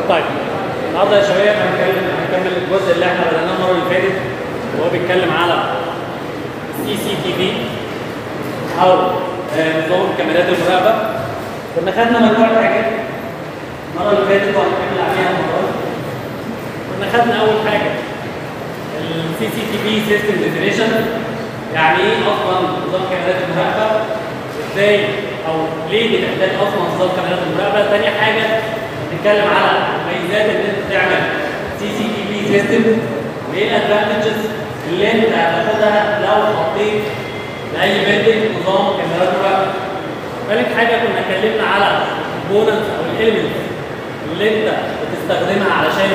طيب النهارده يا شباب هنتكلم هنكمل الجزء اللي احنا بدأناه المره اللي فاتت وهو بيتكلم على السي سي تي في او آه، نظام كاميرات المراقبه كنا خدنا مجموعه حاجات المره اللي فاتت وهنكمل عليها المره دي كنا خدنا اول حاجه السي سي تي في سيستم ديفينيشن يعني ايه اصلا نظام كاميرات المراقبه ازاي او ليه بتحتاج اصلا نظام كاميرات المراقبه ثاني حاجه بنتكلم على مميزات ان انت تعمل سي سي تي في سيستم وايه الادفانتجز اللي انت هتاخدها لو حطيت لاي بيلدنج نظام كاميرات مراقبه ثالث حاجه كنا اتكلمنا على الكومبوننتس او الاليمنتس اللي انت بتستخدمها علشان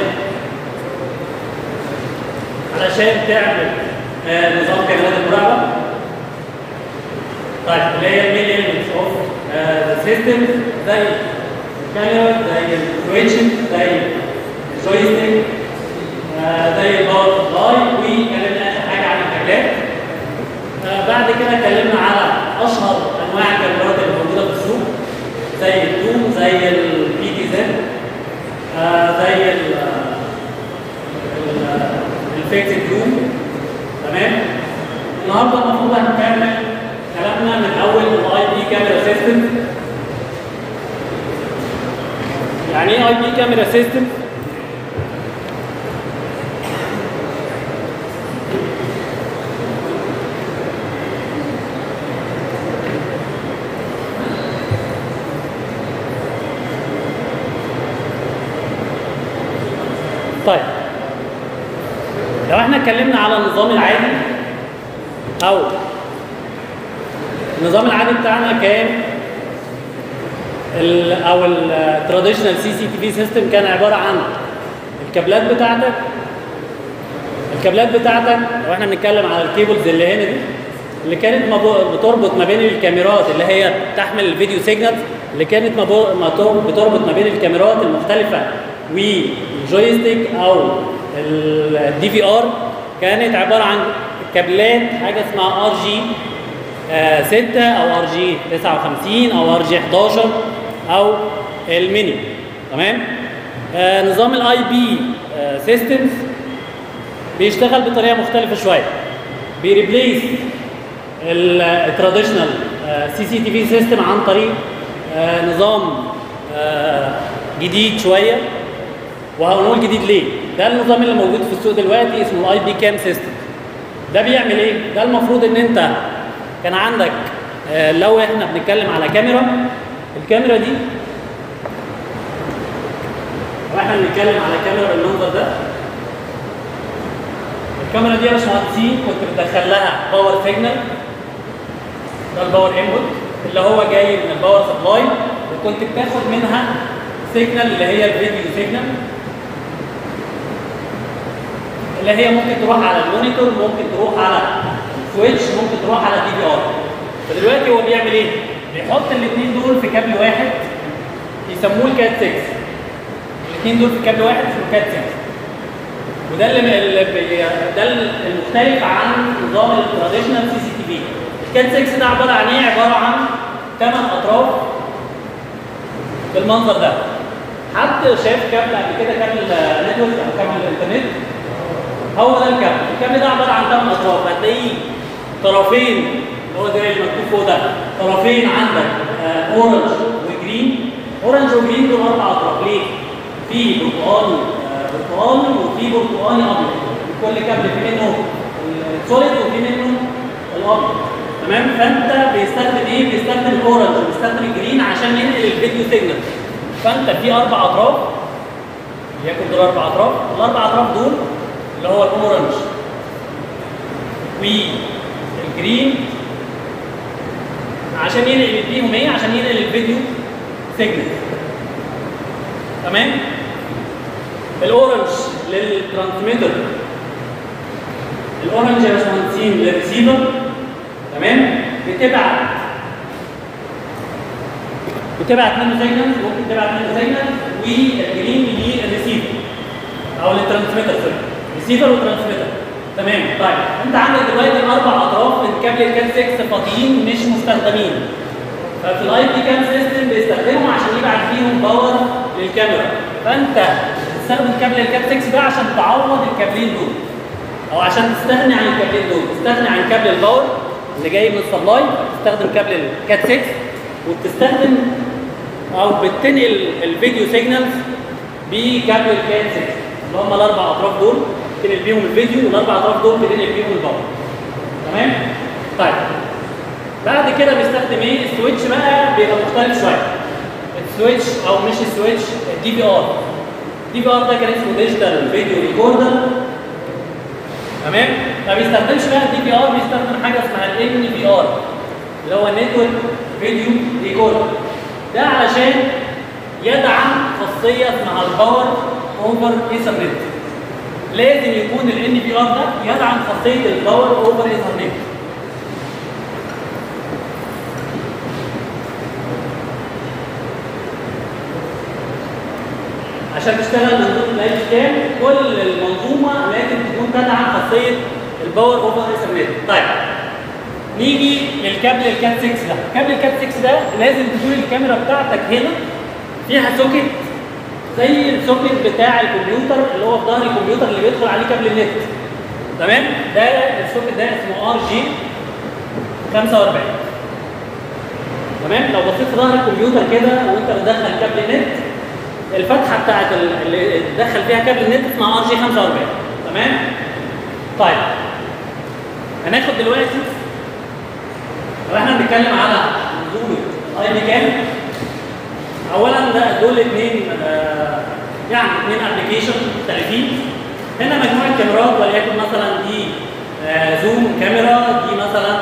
علشان تعمل آه، نظام كاميرات المراقبه طيب اللي هي المين elements اوف ذا سيستم زي الكاميرا زي السويتشز زي الجويستيك آه، زي الباور سبلاي واتكلمنا اخر حاجه عن الكابلات آه، بعد كده اتكلمنا على اشهر انواع الكاميرات اللي موجوده في السوق زي التوم زي البي تي زد زي ال الفيكسد روم تمام النهارده المفروض هنكمل كلامنا من اول الاي بي كاميرا سيستم يعني ايه اي بي كاميرا سيستم طيب لو احنا اتكلمنا على النظام العادي او النظام العادي بتاعنا كان ال او التراديشنال سي سي تي في سيستم كان عباره عن الكابلات بتاعتك الكابلات بتاعتك لو احنا بنتكلم على الكيبلز اللي هنا دي اللي كانت مبو- بتربط ما بين الكاميرات اللي هي تحمل الفيديو سيجنال اللي كانت مبو- ما تر- بتربط ما بين الكاميرات المختلفه والجويستيك او الدي في ار كانت عباره عن كابلات حاجه اسمها ار جي 6 او ار جي 59 او ار جي 11 او الميني تمام آه نظام الاي بي سيستمز بيشتغل بطريقه مختلفه شويه بيريبليس التراديشنال سي سي تي في سيستم عن طريق آه نظام آه جديد شويه وهنقول جديد ليه ده النظام اللي موجود في السوق دلوقتي اسمه الاي بي كام سيستم ده بيعمل ايه ده المفروض ان انت كان عندك آه، لو احنا بنتكلم على كاميرا الكاميرا دي لو احنا بنتكلم على كاميرا بالمنظر ده الكاميرا دي يا باشمهندسين كنت بتدخل لها باور سيجنال ده الباور انبوت اللي هو جاي من الباور سبلاي وكنت بتاخد منها سيجنال اللي هي الفيديو سيجنال اللي هي ممكن تروح على المونيتور ممكن تروح على سويتش ممكن تروح على دي في ار فدلوقتي هو بيعمل ايه؟ بيحط الاثنين دول في كابل واحد يسموه الكات 6 الاثنين دول في كابل واحد اسمه كات 6 وده اللي اللي بي- ده المختلف عن نظام التراديشنال سي سي تي في الكات 6 ده عباره عن ايه؟ عباره عن ثمان اطراف بالمنظر ده حد شاف كابل قبل كده كابل نتورك او كابل الانترنت هو ده الكابل الكابل ده عباره عن ثمان اطراف هتلاقيه طرفين اللي هو زي اللي مكتوب فوق ده طرفين عندك آه اورنج وجرين اورنج وجرين دول اربع اطراف ليه؟ في برتقاني آه برتقاني وفي برتقاني ابيض كل كابل في منه السوليد وفي منه الابيض تمام فانت بيستخدم ايه؟ بيستخدم الاورنج وبيستخدم الجرين عشان ينقل الفيديو سيجنال فانت في اربع اطراف ليكن دول اربع اطراف الاربع اطراف دول اللي هو الاورنج والجرين عشان ينقل بيهم ايه؟ عشان ينقل الفيديو سيجنال تمام؟ الاورنج للترانسميتر الاورنج يا باشمهندسين للريسيفر تمام؟ بتبعت بتبعت منه سيجنال ممكن تبعت منه سيجنال والجرين للريسيفر او للترانسميتر سوري ريسيفر وترانسميتر تمام طيب انت عندك دلوقتي اربع اطراف من كابل الكام 6 فاضيين مش مستخدمين ففي الاي بي كام سيستم بيستخدمهم عشان يبعت فيهم باور الكاميرا فانت تستخدم كابل الكات 6 ده عشان تعوض الكابلين دول او عشان تستغني عن الكابلين دول تستغني عن كابل الباور اللي جاي من السبلاي تستخدم كابل الكات 6 وبتستخدم او بتنقل الفيديو سيجنالز بكابل الكات 6 اللي هم الاربع اطراف دول تنقل بيهم الفيديو والاربع اطراف دول بتنقل بيهم الباور تمام طيب بعد كده بيستخدم ايه السويتش بقى بيبقى مختلف شويه السويتش او مش السويتش الدي في ار الدي في ار ده كان اسمه ديجيتال فيديو ريكوردر تمام ما بيستخدمش بقى الدي في ار بيستخدم حاجه اسمها الان في ار اللي هو نتورك فيديو ريكوردر ده علشان يدعم خاصيه اسمها الباور اوفر ايثرنت لازم يكون الان في ار ده يدعم خاصيه الباور اوفر ايثرنت عشان تشتغل منظومه الاي كام كل المنظومه لازم تكون تدعم خاصيه الباور اوفر ايثرنت طيب نيجي للكابل الكات 6 ده كابل الكات 6 ده لازم تكون الكاميرا بتاعتك هنا فيها سوكت زي السوكت بتاع الكمبيوتر اللي هو في ظهر الكمبيوتر اللي بيدخل عليه كابل النت تمام ده السوكت ده اسمه ار جي 45 تمام لو بصيت في ظهر الكمبيوتر كده وانت بتدخل كابل النت الفتحه بتاعت اللي دخل فيها كابل النت اسمها ار جي 45 تمام طيب هناخد دلوقتي لو احنا بنتكلم على منظومه اي بي كام اولا ده دول اثنين آه يعني اثنين ابلكيشن مختلفين هنا مجموعه كاميرات وليكن مثلا دي آه زوم كاميرا دي مثلا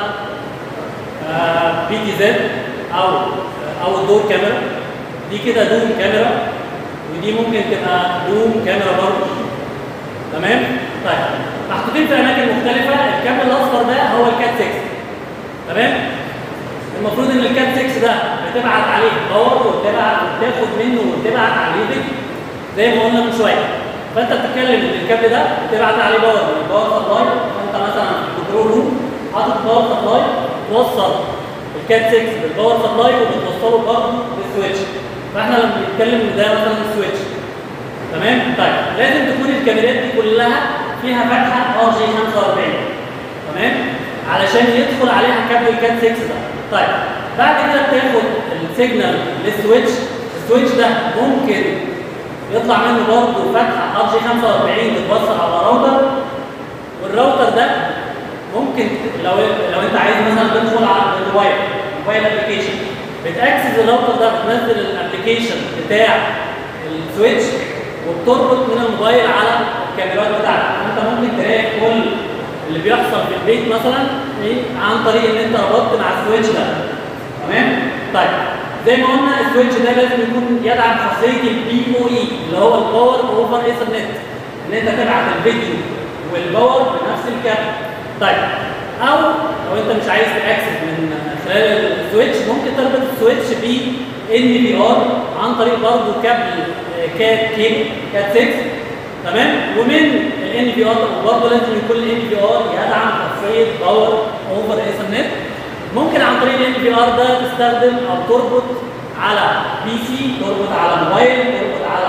آه بي تي زد او او الدور كاميرا دي كده دوم كاميرا ودي ممكن تبقى دوم كاميرا برضه تمام طيب محطوطين في اماكن مختلفه الكابل الاصفر ده هو الكات 6 تمام المفروض ان الكات 6 ده بتبعت عليه باور وتبعت وتاخد منه وتبعت عليه فيديو زي ما قلنا من شويه فانت بتتكلم ان الكابل ده بتبعت عليه باور من الباور سبلاي فانت مثلا في الكنترول روم حاطط باور سبلاي توصل الكات 6 بالباور سبلاي وبتوصله برضه بالسويتش فاحنا لما بنتكلم ان ده مثلا السويتش تمام طيب لازم تكون الكاميرات دي كلها فيها فتحه ار جي 45 تمام علشان يدخل عليها كابل الكات 6 ده طيب بعد كده بتاخد السيجنال للسويتش السويتش ده ممكن يطلع منه برضه فتحه ار جي 45 تتوصل على راوتر والراوتر ده ممكن لو لو انت عايز مثلا تدخل على الموبايل موبايل ابلكيشن بتاكسس الراوتر ده بتنزل الابلكيشن بتاع السويتش وبتربط من الموبايل على الكاميرات بتاعتك انت ممكن تلاقي كل اللي بيحصل في البيت مثلا ايه عن طريق ان انت ربطت مع السويتش ده تمام طيب زي ما قلنا السويتش ده لازم يكون يدعم خاصيه البي او اي اللي هو الباور اوفر ايثرنت ان انت تبعت الفيديو والباور بنفس الكابل طيب او لو انت مش عايز تاكسس من خلال السويتش ممكن تربط السويتش ب ان بي ار عن طريق برضه كابل كات كي كات 6 تمام ومن الان بي ار برضه لازم يكون الان بي ار يدعم خاصيه باور اوفر ايثرنت ممكن عن طريق الان بي ار ده تستخدم او تربط على بي سي تربط على موبايل تربط على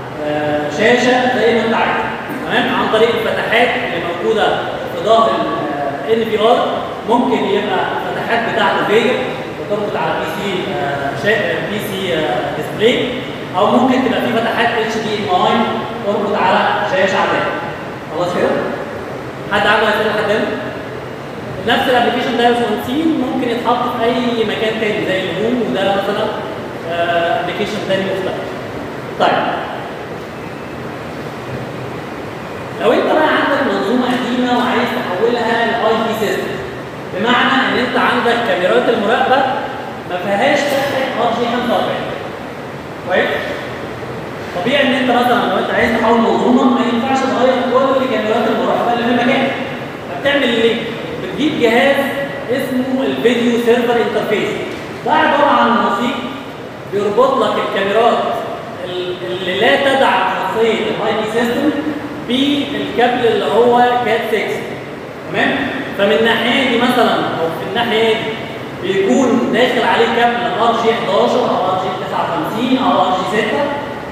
آه شاشه زي ما انت عايز تمام عن طريق الفتحات اللي موجوده في ظهر الان بي ار ممكن يبقى الفتحات بتاعته فيجا وتربط على بي سي آه بي سي آه ديسبلاي او ممكن تبقى في فتحات اتش دي ام اي تربط على شاشه عاديه خلاص كده حد عنده اسئله لحد هنا نفس الابلكيشن ده يا باشمهندسين ممكن يتحط في اي مكان تاني زي الهوم وده مثلا ابلكيشن تاني مختلف طيب لو انت بقى عندك منظومه قديمه وعايز تحولها لاي بي سيستم بمعنى ان انت عندك كاميرات المراقبه ما فيهاش فتحه ار جي 45 كويس طبيعي ان انت مثلا لو انت عايز تحول منظومه ما ينفعش تغير كل كاميرات المراقبه اللي في المكان فبتعمل ايه؟ بتجيب جهاز اسمه الفيديو سيرفر انترفيس ده عباره عن نسيج بيربط لك الكاميرات اللي لا تدعم خاصيه الاي بي سيستم بالكابل اللي هو كات 6 تمام فمن الناحيه دي مثلا او في الناحيه دي بيكون داخل عليه كابل ار جي 11 او ار جي 59 او ار جي 6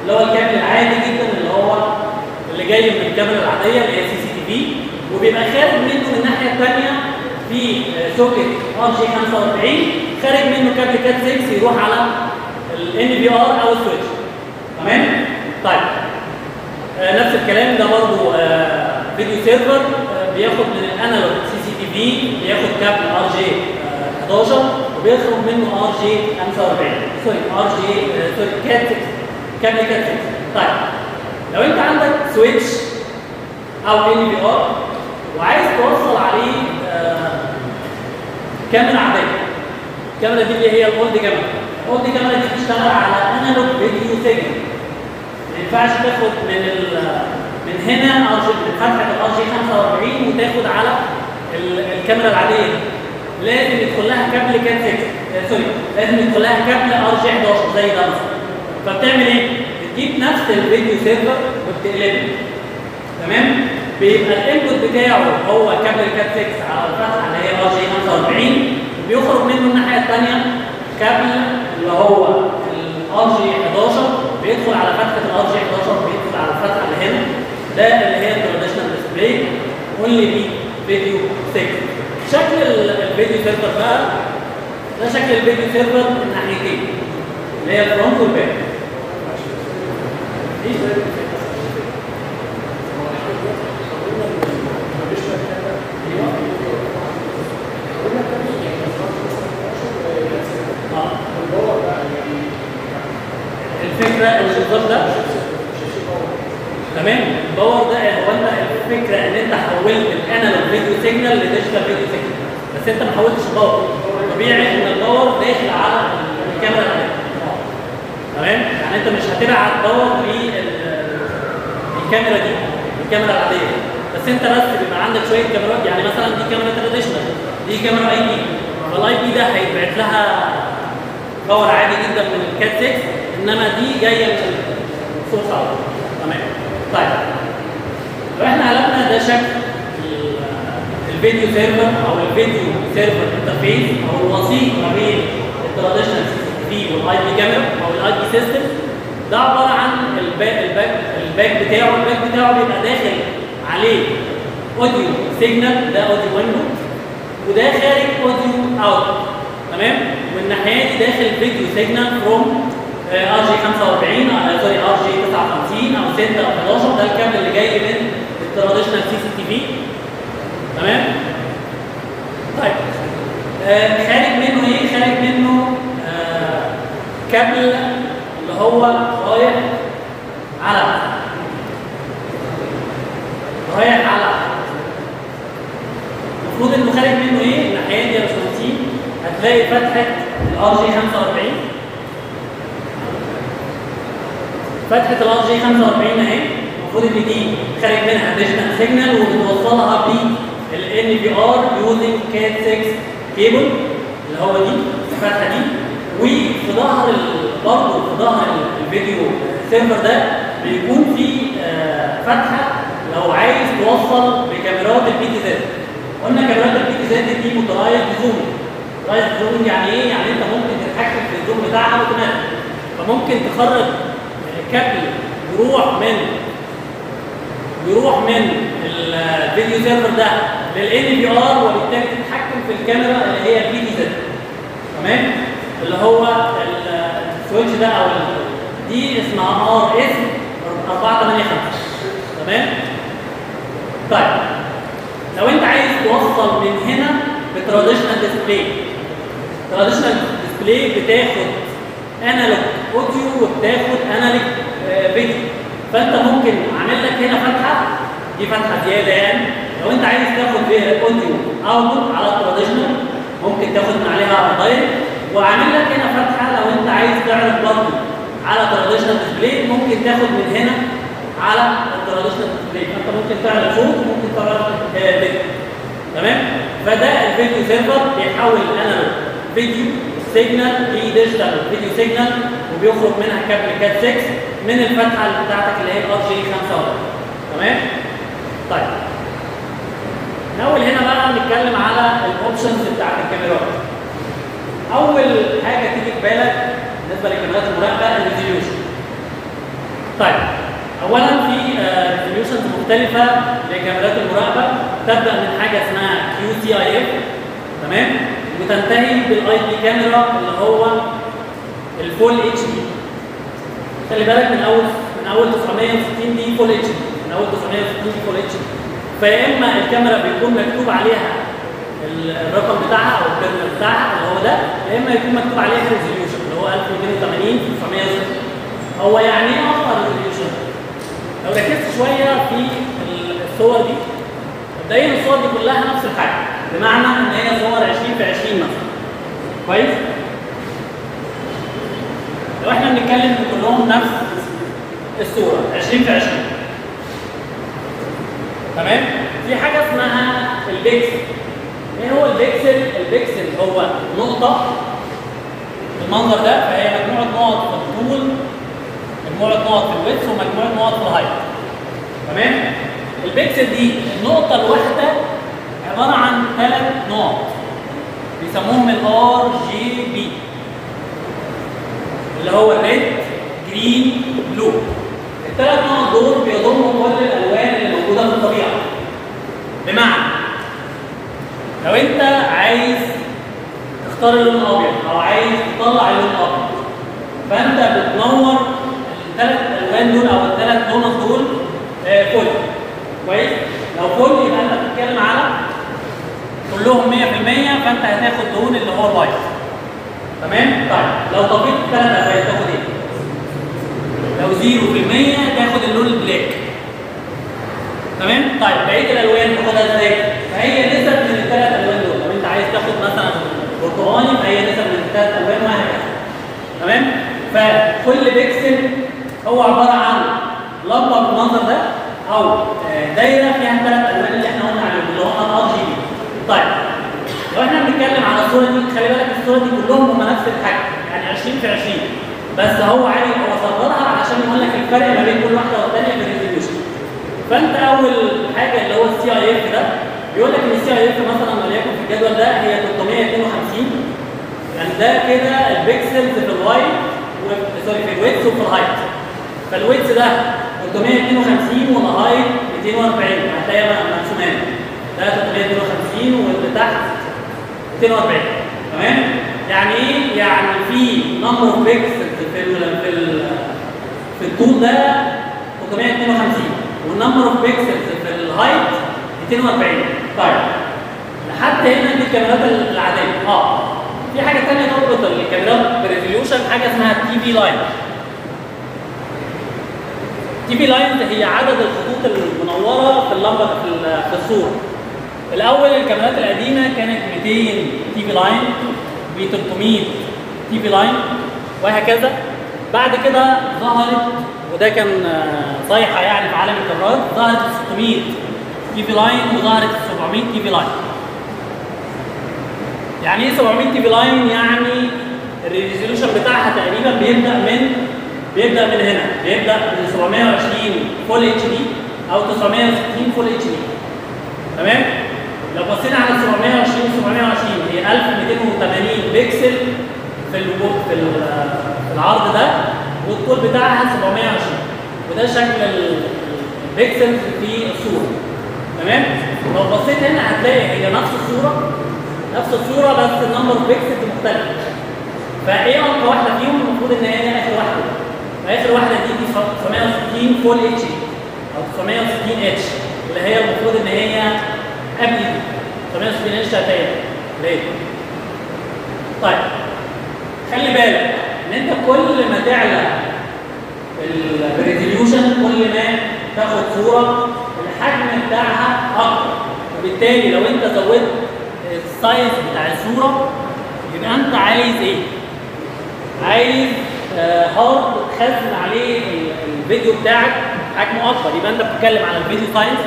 اللي هو الكابل العادي جدا اللي هو اللي جاي من الكاميرا العاديه اللي هي سي سي تي في وبيبقى خارج منه من الناحيه الثانيه في سوكت ار جي 45 خارج منه كابل كات 6 يروح على الان في ار او السويتش تمام؟ طيب آه نفس الكلام ده برضه آه فيديو سيرفر آه بياخد من الانالوج سي سي تي في بياخد كابل ار جي 11 وبيخرج منه ار جي 45 سوري ار جي سوري كات 6 كابل كات 6 طيب لو انت عندك سويتش او ان في ار وعايز توصل عليه آه كاميرا عاديه الكاميرا دي اللي هي الاولد كاميرا الاولد كاميرا دي بتشتغل على انالوج فيديو سيجنال ما ينفعش تاخد من ال من هنا ار جي من فتحه الار جي 45 وتاخد على الكاميرا العاديه دي لازم يدخل لها كابل كات 6 آه سوري لازم يدخل لها كابل ار جي 11 زي ده مثلا فبتعمل ايه؟ بتجيب نفس الفيديو سيرفر وبتقلبه تمام؟ بيبقى الانبوت بتاعه هو كابل كات 6 على الفتحه اللي هي ار جي 45 وبيخرج منه الناحيه الثانيه كابل اللي هو الار جي 11 بيدخل على فتحه الار جي 11 بيدخل على الفتحه اللي هنا ده اللي هي التراديشنال ديسبلاي اونلي بي فيديو 6 شكل الفيديو سيرفر بقى ده شكل الفيديو سيرفر من ناحيتين اللي هي الفرونت والباك الفكره ان النظام ده تمام الباور ده هو انت الفكره ان انت حولت الانالوج فيديو سيجنال لديجيتال فيديو سيجنال بس انت ما حولتش الباور طبيعي ان الباور داخل على الكاميرا العاديه تمام يعني انت مش هتبعت باور للكاميرا دي الكاميرا العاديه بس انت بس بيبقى عندك شويه كاميرات يعني مثلا دي كاميرا تراديشنال دي كاميرا اي بي فالاي بي ده هيتبعت لها باور عادي جدا من الكات 6 انما دي جايه من السورس اوت تمام طيب لو احنا قلبنا ده شكل الفيديو سيرفر او الفيديو سيرفر انترفيس او الوسيط ما بين التراديشنال سي في والاي بي كاميرا او الاي بي سيستم ده عباره عن الباك الباك الباك بتاعه الباك بتاعه بيبقى داخل عليه اوديو سيجنال ده اوديو ويندو وده خارج اوديو اوت تمام والناحيه دي داخل فيديو سيجنال فروم ار جي 45 سوري ار جي 59 او 6 او 11 ده الكابل اللي جاي من التراديشنال سي سي تي في تمام طيب آه خارج منه ايه خارج منه آه كابل اللي هو رايح على رايح على المفروض انه خارج منه ايه الناحيه دي يا باشمهندسين هتلاقي فتحه الار جي 45 فتحه الار جي 45 اهي المفروض ان دي خارج منها ديجيتال سيجنال وبتوصلها بالان في ار يوزنج كات 6 كيبل اللي هو دي الفتحه دي وفي ظهر برضه في ظهر الفيديو سيرفر ده بيكون في آه فتحه لو عايز توصل بكاميرات البي تي زد قلنا كاميرات البي تي زد دي مترايز زوم رايز زوم يعني ايه؟ يعني انت ممكن تتحكم في الزوم بتاعها اوتوماتيك فممكن تخرج كابل يروح من يروح من الفيديو سيرفر ده للان في ار وبالتالي تتحكم في الكاميرا اللي هي البي دي زد تمام اللي هو السويتش ده او دي اسمها ار اس 485 تمام طيب لو انت عايز توصل من هنا بتراديشنال ديسبلاي تراديشنال ديسبلاي بتاخد انالوج اوديو وبتاخد انالوج فيديو فانت ممكن عامل لك هنا فتحه دي فتحه زياده يعني لو انت عايز تاخد فيها اوديو اوتبوت على التراديشنال ممكن تاخد من عليها دايركت وعامل لك هنا فتحه لو انت عايز تعرض برضه على تراديشنال ديسبلاي ممكن تاخد من هنا على التراديشنال ديسبلاي فانت ممكن تعرض صوت وممكن تعرض فيديو تمام فده الفيديو سيرفر بيحول الانالوج فيديو سيجنال لديجيتال فيديو سيجنال وبيخرج منها كابل كات 6 من الفتحه بتاعتك اللي هي الار جي 45 تمام طيب ناول هنا بقى نتكلم على الاوبشنز بتاعت الكاميرات اول حاجه تيجي في بالك بالنسبه لكاميرات المراقبه الريزوليوشن اولا في ريزوليوشنز مختلفه لكاميرات المراقبه تبدا من حاجه اسمها كيو سي اي اف تمام وتنتهي بالاي بي كاميرا اللي هو الفول اتش دي خلي بالك من اول من اول 960 دي فول اتش دي من اول 960 دي فول اتش دي فيا اما الكاميرا بيكون مكتوب عليها الرقم بتاعها او الكيرنل بتاعها اللي هو ده يا اما يكون مكتوب عليها ريزوليوشن اللي هو 1280 في 960 هو يعني ايه اصلا ريزوليوشن؟ لو ركزت شويه في الصور دي مبدئيا الصور دي كلها نفس الحاجه بمعنى ان هي صور 20 في 20 مثلا كويس؟ لو احنا بنتكلم ان كلهم نفس الصوره 20 في 20 تمام؟ في حاجه اسمها البيكسل ايه هو البيكسل؟ البيكسل هو نقطه المنظر ده فهي مجموعه نقط في الطول مجموعه نقط في الويدث ومجموعه نقط في الهايت تمام؟ البيكسل دي النقطه الواحده عباره عن ثلاث نقط بيسموهم الار جي بي اللي هو الريد جرين بلو الثلاث نقط دول بيضموا كل الالوان اللي موجوده في الطبيعه بمعنى لو انت عايز تختار اللون الابيض او عايز تطلع اللون الابيض فانت بتنور الثلاث الوان دول او الثلاث لونات دول آه، فل كويس لو فل يبقى انت بتتكلم على كلهم 100% فانت هتاخد لون اللي هو الوايت تمام طيب لو طفيت الثلاث الوان تاخد ايه لو 0% تاخد اللون البلاك تمام طيب بقيه الالوان تاخدها ازاي فهي نسب من الثلاث الوان دول لو انت عايز تاخد مثلا برتقاني فهي نسب من الثلاث الوان وهكذا تمام فكل بيكسل هو عباره عن لمبه بالمنظر ده او آه، دايره فيها الثلاث الوان اللي احنا قلنا عليهم اللي هم الار جي بي طيب لو احنا بنتكلم على الصوره دي خلي بالك الصوره دي كلهم هم نفس الحجم يعني 20 في 20 بس هو عادي هو صغرها علشان يقول لك الفرق ما بين كل واحده والثانيه في الريزوليوشن فانت اول حاجه اللي هو السي اي اف ده بيقول لك ان السي اي اف مثلا وليكن في الجدول ده هي 352 يعني ده كده البكسلز في الوايت و- سوري في الويتس وفي الهايت فالويتس ده 352 والهايت 240 هتلاقيها مرسومه هنا ده 352 واللي تحت 240 تمام يعني ايه يعني في نمبر اوف بيكسلز في ال في ال في الطول ده 352 والنمبر اوف بيكسلز في الهايت 240 طيب لحد هنا دي الكاميرات العاديه اه في حاجه ثانيه تربط الكاميرات بريزوليوشن حاجه اسمها تي في لاين تي في لاين هي عدد الخطوط المنوره في اللمبه في ال- في الصوره الاول الكاميرات القديمه كانت 200 تي في لاين ب 300 تي في لاين وهكذا بعد كده ظهرت وده كان آه، صيحه يعني في عالم الكاميرات ظهرت 600 تي في لاين وظهرت 700 تي في لاين يعني ايه 700 تي في لاين يعني الريزوليوشن بتاعها تقريبا بيبدا من بيبدا من هنا بيبدا من 720 فول اتش دي او 960 فول اتش دي تمام لو بصينا على 720 720 هي 1280 بكسل في الوجود في ال- في العرض ده والطول بتاعها 720 وده شكل ال- البكسل في الصوره تمام لو بصيت هنا هتلاقي هي نفس الصوره نفس الصوره بس النمبر اوف بيكسلز مختلف فايه اقوى واحده فيهم المفروض ان هي اخر واحده فاخر واحده دي دي 960 فول اتش دي او 960 اتش اللي هي المفروض ان هي قبل دي 960 اتش هتلاقيها ليه؟ طيب خلي بالك ان انت كل ما تعلى الريزوليوشن كل ما تاخد صوره الحجم بتاعها اكبر وبالتالي لو انت زودت السايز بتاع الصوره يبقى انت عايز ايه؟ عايز آه، هارد تخزن عليه ال- الفيديو بتاعك حجمه اكبر يبقى انت بتتكلم على الفيديو سايز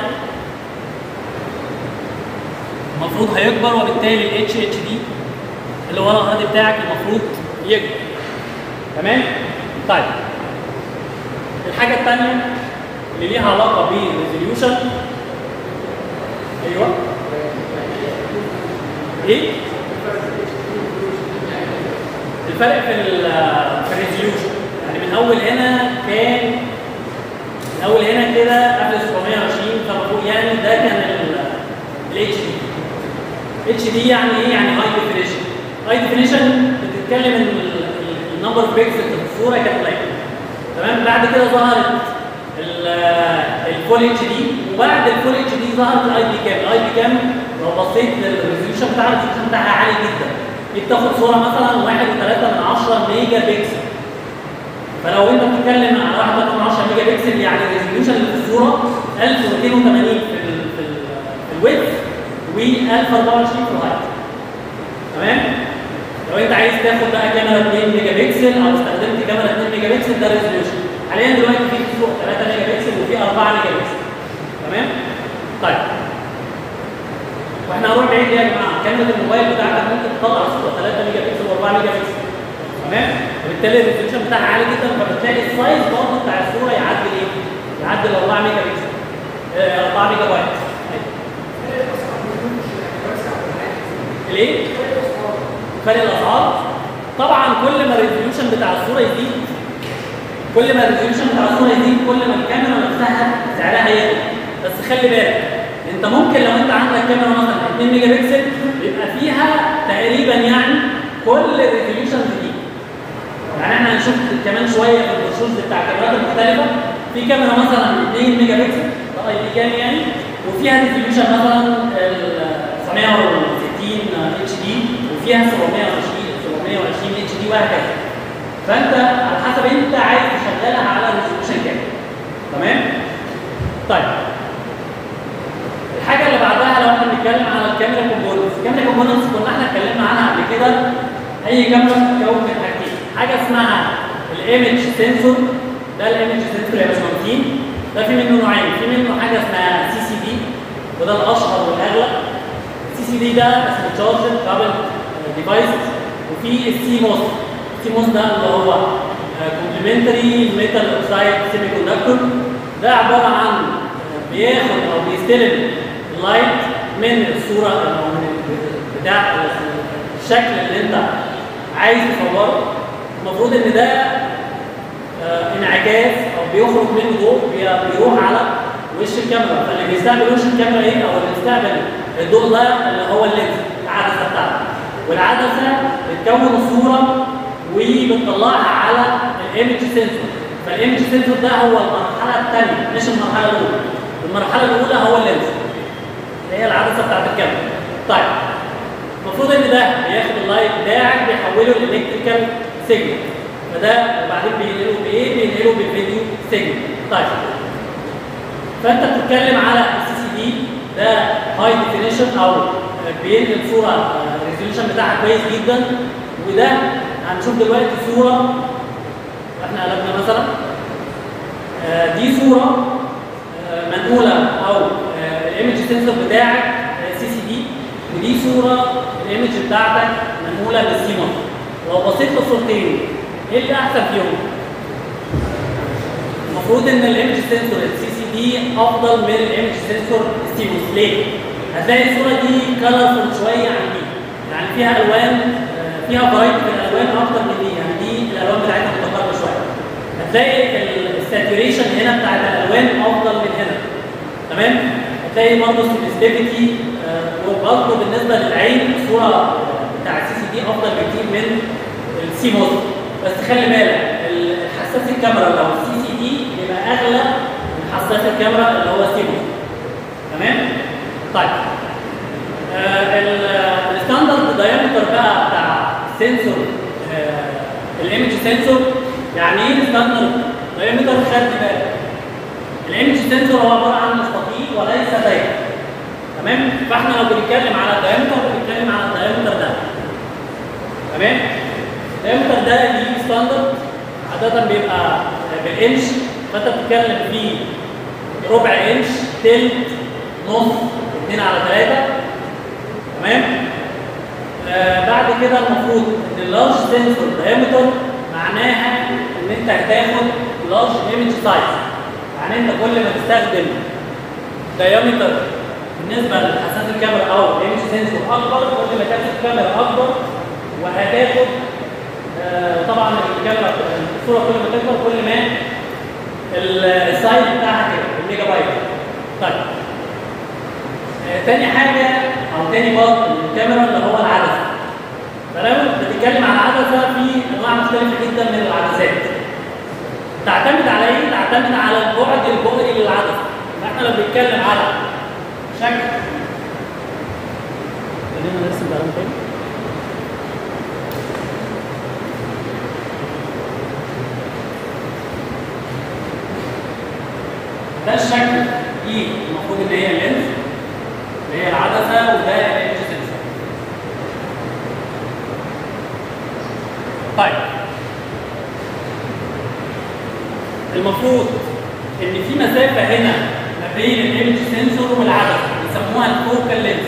المفروض هيكبر وبالتالي الاتش اتش دي اللي ورا الهارد بتاعك المفروض يكبر تمام؟ طيب الحاجه الثانيه اللي ليها علاقه بالريزوليوشن ايوه ايه؟ الفرق في ال في الريزوليوشن يعني من اول هنا كان من اول دي يعني ايه يعني هاي ديفينيشن هاي ديفينيشن بتتكلم ان النمبر اوف بيكسلز في الصوره كانت قليله تمام بعد كده ظهرت الفول اتش دي وبعد الفول اتش دي ظهرت الاي بي كام الاي بي كام لو بصيت للريزوليوشن بتاعها الريزوليوشن بتاعها عالي جدا دي بتاخد صوره مثلا 1.3 من 10 ميجا بكسل فلو انت بتتكلم على 1.3 من 10 ميجا بكسل يعني الريزوليوشن اللي في الصوره 1280 في ال في, ال في الويدث و 1024 في الهايت تمام لو انت عايز تاخد بقى كاميرا 2 ميجا بكسل او استخدمت كاميرا 2 ميجا بكسل ده ريزوليوشن حاليا دلوقتي في فوق 3 ميجا بكسل وفي 4 ميجا بكسل تمام طيب واحنا هنروح بعيد ليه يا جماعه كاميرا الموبايل بتاعتك ممكن تطلع صوره 3 ميجا بكسل و4 ميجا بكسل تمام وبالتالي الريزوليوشن بتاعها عالي جدا فبتلاقي السايز برضه بتاع الصوره يعدي ايه؟ يعدي ال 4 ميجا بكسل آه 4 ميجا بايت ليه؟ فرق الاسعار طبعا كل ما الريزوليوشن بتاع الصوره يزيد كل ما الريزوليوشن بتاع الصوره يزيد كل ما الكاميرا نفسها سعرها يقل بس خلي بالك انت ممكن لو انت عندك كاميرا مثلا 2 ميجا بكسل يبقى فيها تقريبا يعني كل الريزوليوشنز دي يعني احنا هنشوف كمان شويه في البروشورز بتاع الكاميرات المختلفه في كاميرا مثلا 2 ميجا بكسل ده اي بي كام يعني وفيها ريزوليوشن مثلا ال 960 اتش دي وفيها 720 720 اتش دي وهكذا فانت على حسب انت عايز تشغلها على ريزولوشن كام تمام طيب الحاجه اللي بعدها لو احنا بنتكلم على الكاميرا كومبوننتس الكاميرا كومبوننتس كنا احنا اتكلمنا عنها قبل كده اي كاميرا بتتكون من حاجتين حاجه اسمها الايمج سنسور ده الايمج سنسور يا باشمهندسين ده في منه نوعين في منه حاجه اسمها سي سي دي وده الاشهر والاغلى السي سي دي ده اسمه تشارجر كابل ديفايس وفي السي موس السي موس ده اللي هو كومبلمنتري ميتال اوكسايد سيمي كوندكتور ده عباره عن بياخد او بيستلم اللايت من الصوره او من بتاع الشكل اللي انت عايز تصوره المفروض ان ده آه انعكاس او بيخرج منه ضوء بيروح على وش الكاميرا فاللي بيستقبل وش الكاميرا ايه او اللي بيستقبل الضوء ده اللي هو اللينز العدسه بتاعته والعدسه بتكون الصوره وبتطلعها على الايمج سنسور فالايمج سنسور ده هو المرحله الثانيه مش المرحله الاولى المرحله الاولى هو اللينز اللي هي العدسه بتاعت الكاميرا طيب المفروض ان ده بياخد اللايت بتاعك بيحوله لالكتريكال سيجنال فده وبعدين بينقله بايه؟ بينقله بالفيديو سيجنال طيب فانت بتتكلم على السي سي دي ده هاي ديفينيشن او بينقل صوره الريزوليوشن بتاعها كويس جدا وده هنشوف دلوقتي صوره احنا قلبنا مثلا دي صوره منقوله او الايمج سنسور بتاعك سي سي دي ودي صوره الايمج بتاعتك منقوله بالسيمون لو بصيت للصورتين ايه اللي احسن فيهم؟ المفروض ان الايمج سنسور السي سي دي افضل من الايمج سنسور ستيموس ليه؟ هتلاقي الصوره دي كلرفول شويه عن دي يعني فيها الوان فيها فرايتي في الالوان اكتر من دي يعني دي الالوان بتاعتها متقاربه شويه هتلاقي الساتوريشن هنا بتاعت الالوان افضل من هنا تمام؟ هتلاقي برضه السنسيتيفيتي وبرضه بالنسبه للعين الصوره بتاع السي سي دي افضل بكتير من السي موز بس خلي بالك حساس الكاميرا لو السي سي دي يبقى اغلى من حساس الكاميرا اللي هو السي موز تمام؟ طيب آه الستاندرد دايمتر بقى بتاع السنسور آه الايمج سنسور يعني ايه الستاندرد دايمتر خلي بالك الايمج سنسور هو عباره عن مستطيل وليس دايره تمام فاحنا لو بنتكلم على الدايمتر بنتكلم على الدايمتر ده تمام الدايمتر ده دي ستاندرد عاده بيبقى بالانش فانت بتتكلم فيه ربع انش تلت نص 2 على 3 تمام آه بعد كده المفروض ان اللارج سنسور دايمتر معناها ان انت هتاخد لارج ايمج سايز يعني انت كل ما تستخدم دايمتر بالنسبه لحساس الكاميرا او ايمج سنسور اكبر كل ما تاخد كاميرا اكبر وهتاخد آه طبعا الكاميرا الصوره كل ما تكبر كل ما السايز بتاعها كده الميجا بايت طيب آه تاني حاجه او او تاني بارت من الكاميرا اللي هو العدسه فلو بتتكلم عن عدسه في انواع مختلفه جدا من العدسات تعتمد على ايه؟ تعتمد على البعد البؤري للعدسه احنا لما بنتكلم على شكل خلينا نرسم ده تاني ده الشكل دي المفروض ان هي اللينز اللي هي العدسه وده الايدج سنسور طيب المفروض ان في مسافه هنا ما بين الايمج سنسور والعدسه بيسموها الفوكال لينز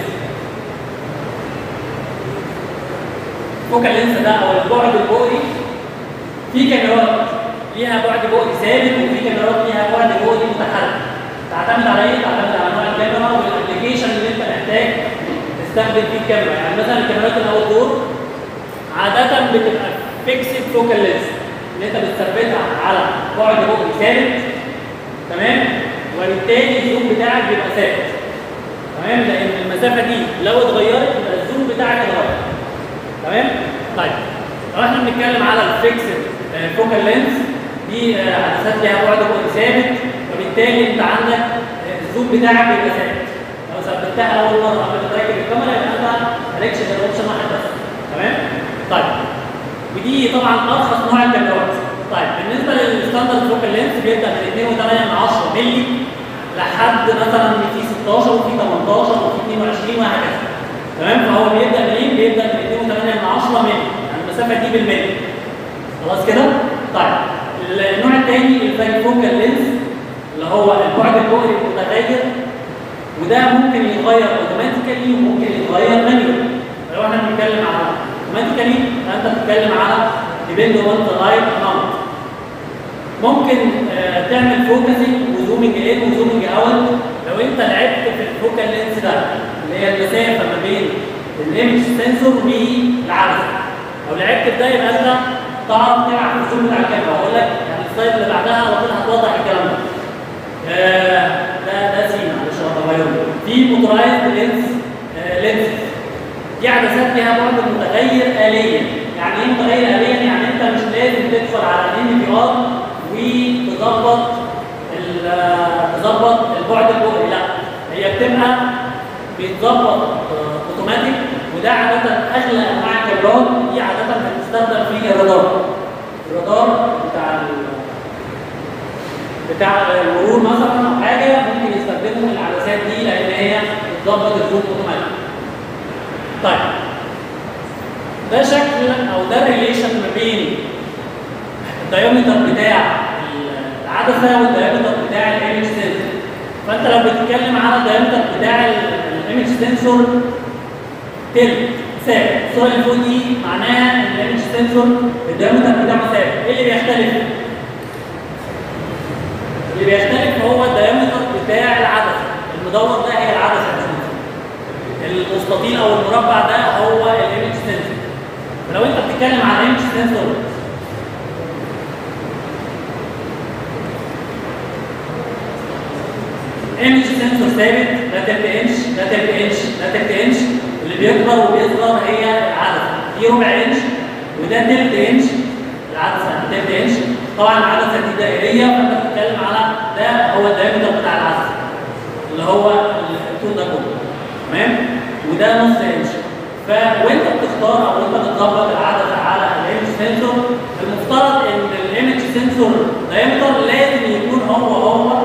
الفوكال لينز ده او البعد البؤري في كاميرات ليها بعد بعد ثابت وفي كاميرات ليها بعد بعد متحرك تعتمد على ايه؟ تعتمد على نوع الكاميرا والابلكيشن اللي انت محتاج تستخدم فيه الكاميرا يعني مثلا الكاميرات الاوت دور عادة بتبقى فيكسد فوكال لينز اللي انت بتثبتها على بعد بعد ثابت تمام وبالتالي الزوم بتاعك بيبقى ثابت تمام لان المسافه دي لو اتغيرت يبقى الزوم بتاعك اتغير تمام طيب لو احنا بنتكلم على الفيكسد فوكال لينز دي عدسات ليها بعد بعد ثابت وبالتالي انت عندك الزوم بتاعك بيبقى ثابت لو ثبتها اول مره قبل ما تركب الكاميرا يبقى انت مالكش غير اوبشن واحد بس تمام طيب ودي طبعا ارخص نوع الكاميرات طيب بالنسبه للستاندرد فوكال لينز بيبدا من 2.8 مللي لحد مثلا في 16 وفي 18 وفي 22 وهكذا تمام فهو بيبدا منين؟ بيبدا من 2.8 مللي يعني المسافه دي بالملي خلاص كده؟ طيب النوع الثاني الفاريفوكال لينز اللي هو البعد البؤري المتغير وده ممكن يتغير اوتوماتيكالي وممكن يتغير مانيوالي لو احنا بنتكلم على اوتوماتيكالي فانت بتتكلم على ديبند اون ذا لايت اماونت ممكن آه تعمل فوكسنج وزومنج ان وزومنج اوت لو انت لعبت في الفوكال لينس ده اللي هي المسافه ما بين الايمج سنسور والعدسه لو لعبت في ده يبقى انت تعرف تلعب في الزوم بتاع الكاميرا اقول لك يعني السلايد اللي بعدها على طول هتوضح الكلام ده. آه ده ده سيما معلش هغيره في موتورايزد لينس آه لينس دي عدسات ليها بعد متغير آليا يعني ايه متغير آليا؟ يعني انت مش لازم تدخل على الان في ار وتظبط تظبط البعد البؤري لا هي بتبقى بيتظبط اوتوماتيك وده عاده اغلى انواع الكاميرات دي عاده بتستخدم في الرادار الرادار بتاع بتاع المرور مثلا او حاجه ممكن يستخدموا العدسات دي لان هي بتظبط الزوم اوتوماتيك طيب ده شكل او ده الريليشن ما بين الدايمتر بتاع العدسه والدايمتر بتاع الايمج سنسور فانت لو بتتكلم على الدايمتر بتاع الايمج سنسور تلت ثابت الصوره اللي فوق دي معناها ان الايمج سنسور الدايمتر بتاعه ثابت ايه اللي بيختلف؟ اللي بيختلف هو الدايمتر بتاع العدسه المدور ده هي العدسه المستطيل او المربع ده هو الايمج سنسور فلو انت بتتكلم عن ايمج سنسور ايمج سنسور ثابت ده تلت انش ده تلت انش ده تلت انش اللي بيكبر وبيصغر هي العدسه دي ربع انش وده تلت انش العدسه تلت انش طبعا العدسه دي دائريه فانت بتتكلم على ده هو الدايمتر بتاع العدسه اللي هو الطول ده كله تمام وده نص انش ف وانت بتختار او انت بتظبط العدسه على الايمج سنسور المفترض ان الايمج سنسور دايمتر لازم يكون هو هو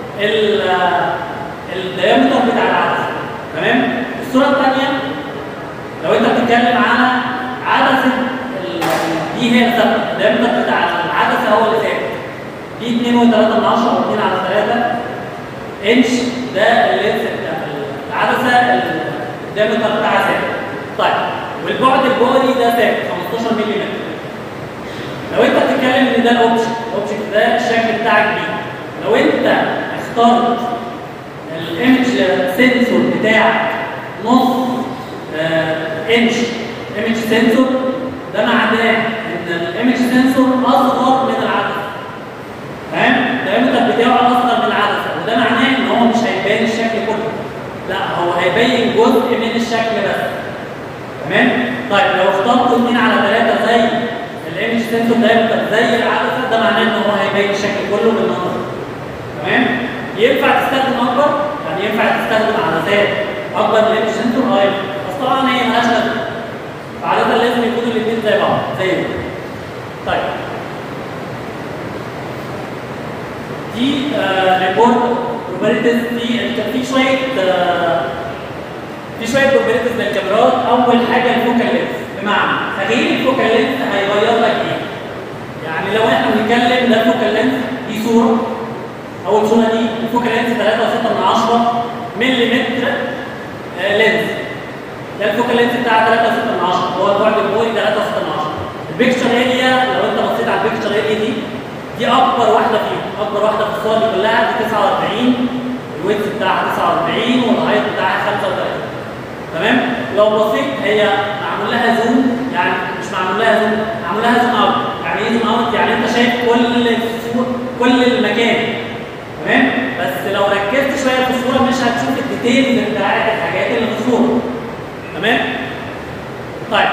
الدايمتر بتاع العدسه تمام الصوره الثانيه لو انت بتتكلم على عدسه دي هي الثابته الدايمتر بتاع العدسه هو اللي ثابت دي 2 و3 من 10 او 2 على 3 انش ده اللينس بتاع العدسه الدايمتر بتاعها ثابت طيب والبعد البؤري ده ثابت 15 ملم لو انت بتتكلم ان ده الاوبشن الاوبشن ده الشكل بتاعك بيه لو انت اخترت الايمج سنسور بتاعك نص آه انش ايمج سنسور ده معناه ان الايمج سنسور اصغر من العدسه تمام الدايمتر بتاعه اصغر من العدسه وده معناه ان هو مش هيبان الشكل كله لا هو هيبين جزء من الشكل بس تمام طيب لو اخترت 2 على 3 زي الايمج سنسور دايمتر زي العدسه ده معناه ان هو هيبين الشكل كله بالنظر تمام ينفع تستخدم اكبر يعني ينفع تستخدم عدسات اكبر من الايمج سنسور اه ينفع. بس طبعا هي مالهاش لازمه فعاده لازم يكونوا الاثنين زي بعض زي ده طيب دي ريبورت بروبرتيز في كان في شويه آه، في شويه بروبرتيز للكاميرات اول حاجه الفوكال لينس بمعنى تغيير الفوكال لينس هيغير لك ايه؟ يعني لو احنا بنتكلم ده الفوكال لينس دي صوره اول صوره دي الفوكال لينس 3.6 ملم آه، لينس ده الفوكال لينس بتاع 3.6 هو البعد البوري 3.6 البيكتشر اريا لو انت بصيت على البيكتشر اريا دي دي اكبر واحده فيهم اكبر واحده في الصور دي كلها دي 49 الويدث بتاعها 49 والهايت بتاعها 35 تمام لو بصيت هي معمول لها زوم يعني مش معمول لها زوم معمول لها زوم اوت يعني ايه زوم اوت يعني انت شايف كل الصور كل المكان تمام بس لو ركزت شويه في الصوره مش هتشوف الديتيلز بتاعت الحاجات اللي في الصوره تمام طيب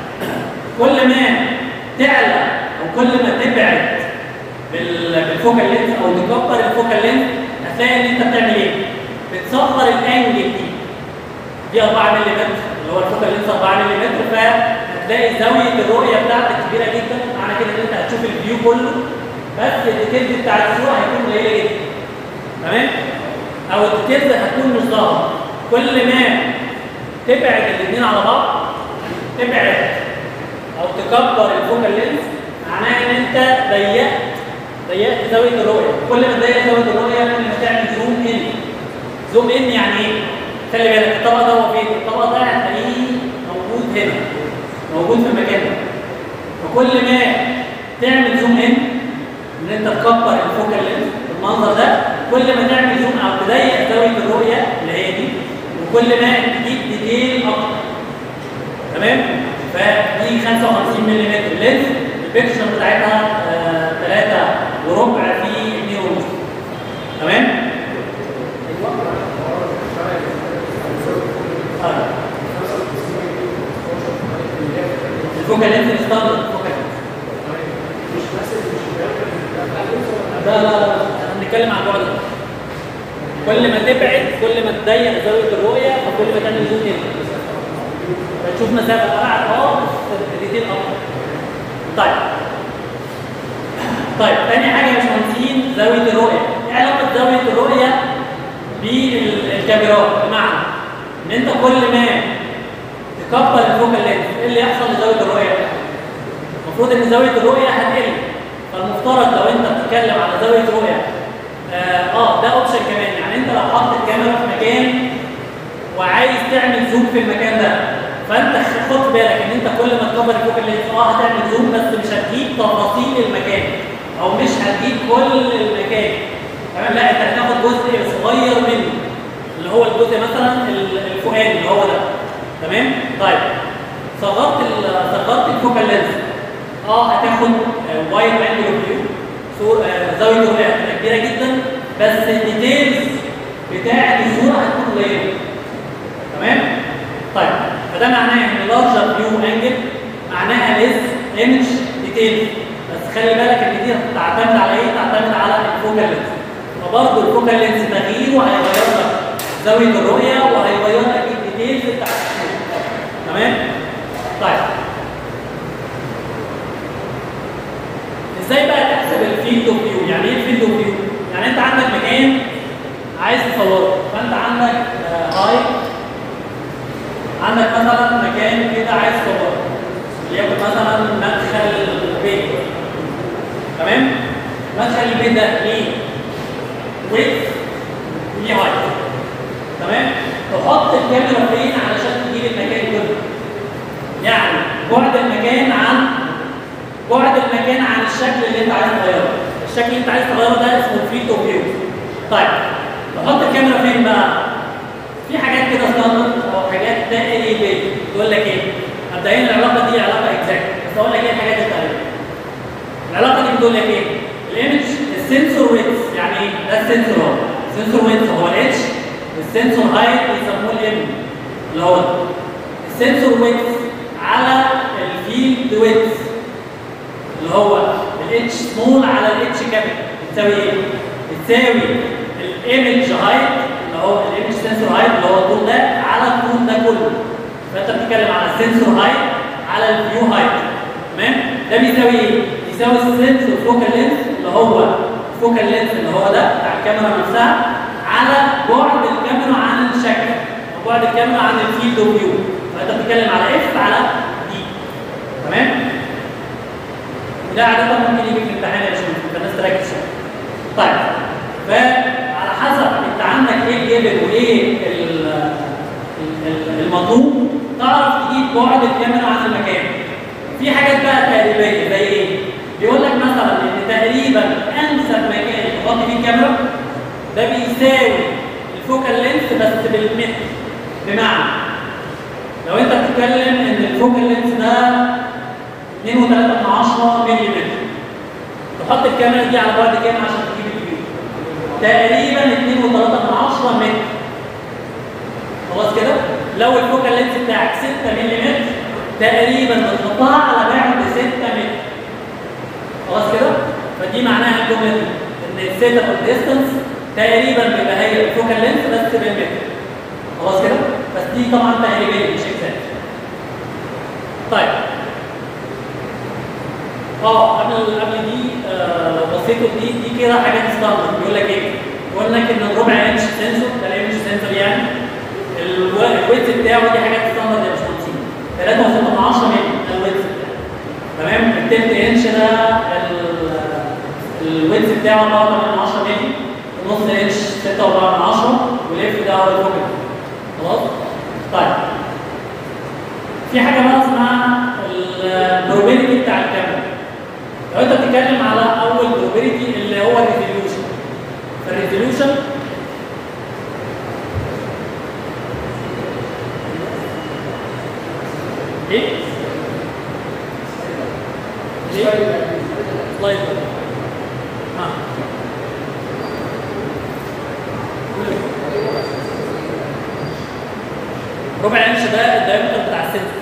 كل ما تعلى او كل ما تبعد بال- بالفوكال لينس او تكبر الفوكال لينس هتلاقي ان انت بتعمل ايه؟ بتصغر الانجل دي دي 4 ملم اللي هو الفوكال لينس 4 ملم فهتلاقي زاويه الرؤيه بتاعتك كبيره جدا معنى كده ان انت هتشوف الفيو كله بس الديتيلز بتاع الصوره هيكون قليله جدا تمام؟ او الديتيلز هتكون مش ظاهره كل ما تبعد الاثنين على بعض تبعد او تكبر الفوكال لينس معناها ان انت ضيقت ضيقت زاويه الرؤيه كل ما تضيق زاويه الرؤيه كل ما تعمل زوم ان زوم ان يعني ايه خلي بالك الطبق ده هو فين الطبق ده هتلاقيه موجود هنا موجود في المكان ده فكل ما تعمل زوم ان ان انت تكبر الفوكال لينس بالمنظر ده كل ما تعمل زوم او تضيق زاويه الرؤيه اللي هي دي وكل ما تجيب ديتيل اكتر تمام فدي 55 ملم لينس البيكشر بتاعتها 3 وربع في 2 ونص تمام طيب. الفوكال لينس الستاندرد الفوكال لينس لا لا لا احنا بنتكلم عن البعد ده. كل ما تبعد كل ما تضيق زاويه الرؤيه فكل ما تعمل زوم ان فتشوف مسافه ابعد اه بس ديتيل اكتر طيب طيب تاني حاجه يا باشمهندسين زاويه الرؤيه ايه علاقه زاويه الرؤيه بالكاميرات بمعنى ان انت كل ما تكبر الفوكال لينس ايه اللي يحصل لزاويه الرؤيه المفروض ان زاويه الرؤيه هتقل فالمفترض لو انت بتتكلم على زاويه رؤيه اه, آه ده اوبشن كمان يعني انت لو حاطط الكاميرا في مكان وعايز تعمل زوم في المكان ده فانت خد بالك ان انت كل ما تكبر الفوكال لينس اه هتعمل زوم بس مش هتجيب تفاصيل المكان او مش هتجيب كل المكان تمام لا انت هتاخد جزء صغير منه اللي هو الجزء مثلا الفوقاني اللي هو ده تمام طيب صغرت ال- صغرت الفوكال لينس اه هتاخد وايد انجل فيو صور آه، زاويه الرؤيه هتبقى كبيره جدا بس الديتيلز بتاعه الصوره هتكون قليله تمام طيب فده معناه ان لارجر فيو انجل معناها ليس ايمج ديتيل بس خلي بالك ان دي تعتمد على ايه تعتمد على الفوكال لينس فبرضه الفوكال لينس تغييره هيغير لك زاويه الرؤيه وهيغير لك الديتيلز بتاعت الصوره تمام طيب ازاي بقى تحسب الفيلد اوف فيو يعني ايه الفيلد اوف فيو يعني انت عندك مكان عايز تصوره فانت عندك هاي عندك مثلا مكان كده عايز تصوره ليكن مثلا مدخل البيت تمام مدخل البيت ده ليه ويت ليه هايت تمام تحط الكاميرا فين علشان تجيب المكان كله يعني بعد المكان عن بعد المكان عن الشكل اللي انت عايز تغيره الشكل اللي انت عايز تغيره ده اسمه فيلد اوف فيو طيب تحط الكاميرا فين بقى في حاجات كده ستاندرد او حاجات تقريبيه تقول لك ايه مبدئيا العلاقه دي علاقه اكزاكت بس اقول لك ايه الحاجات التقريبيه العلاقه دي بتقول لك ايه الايمج السنسور ويتس يعني ايه ده السنسور هو السنسور ويتس هو الاتش السنسور هايت بيسموه الام اللي هو ده السنسور ويتس على الفيلد ويتس اللي هو الاتش سمول على الاتش كابيتال بتساوي ايه؟ بتساوي الايمج هايت اللي هو الايمج سنسور هايت اللي هو الطول ده على الطول ده كله فانت بتتكلم على السنسور هايت على الفيو هايت تمام؟ ده بيساوي ايه؟ بيساوي السنسور فوكال لينث اللي هو الفوكال لينث اللي هو ده بتاع الكاميرا نفسها على بعد الكاميرا عن الشكل وبعد الكاميرا عن الفيلد اوف فيو فانت بتتكلم على اف على دي تمام؟ وده عادة ممكن يجي في الامتحان يا باشمهندس فالناس تركز شوية. طيب فعلى حسب انت عندك ايه الجبل وايه ال- ال- المطلوب تعرف تجيب بعد الكاميرا عن المكان. في حاجات بقى تقريبيه زي ايه؟ بيقول لك مثلا ان تقريبا انسب مكان تحط فيه الكاميرا ده بيساوي الفوكال لينث بس بالمتر بمعنى لو انت بتتكلم ان الفوكال لينث ده 2.3 ملم تحط الكاميرا دي على بعد كام عشان تجيب الفيو تقريبا 2.3 متر خلاص كده لو الفوكال لينس بتاعك 6 ملم تقريبا بتحطها على بعد 6 متر خلاص كده فدي معناها الجمله دي ان السيت اوف ديستانس تقريبا بيبقى هي الفوكال لينس بس بالمتر خلاص كده بس دي طبعا تقريبا مش اكزاكت طيب اه قبل قبل دي آه لو بصيتوا دي دي كده حاجات ستاندرد بيقول لك ايه؟ بيقول لك ان الربع انش سنسور ده الانش سنسور يعني الويت بتاعه دي حاجات ستاندرد يا باشمهندسين 3.6 مللي ده الويت بتاعه تمام التلت انش ده الويت بتاعه 4.8 مللي نص انش 6.4 والاف ده هو الفوكل خلاص؟ طيب في حاجه بقى اسمها البروبابيلتي بتاع الكاميرا لو انت بتتكلم على اول بروبابيلتي اللي هو الريزوليوشن فالريزوليوشن ايه؟ ايه؟ سلايد ها ربع انش ده الدايمتر بتاع السنسور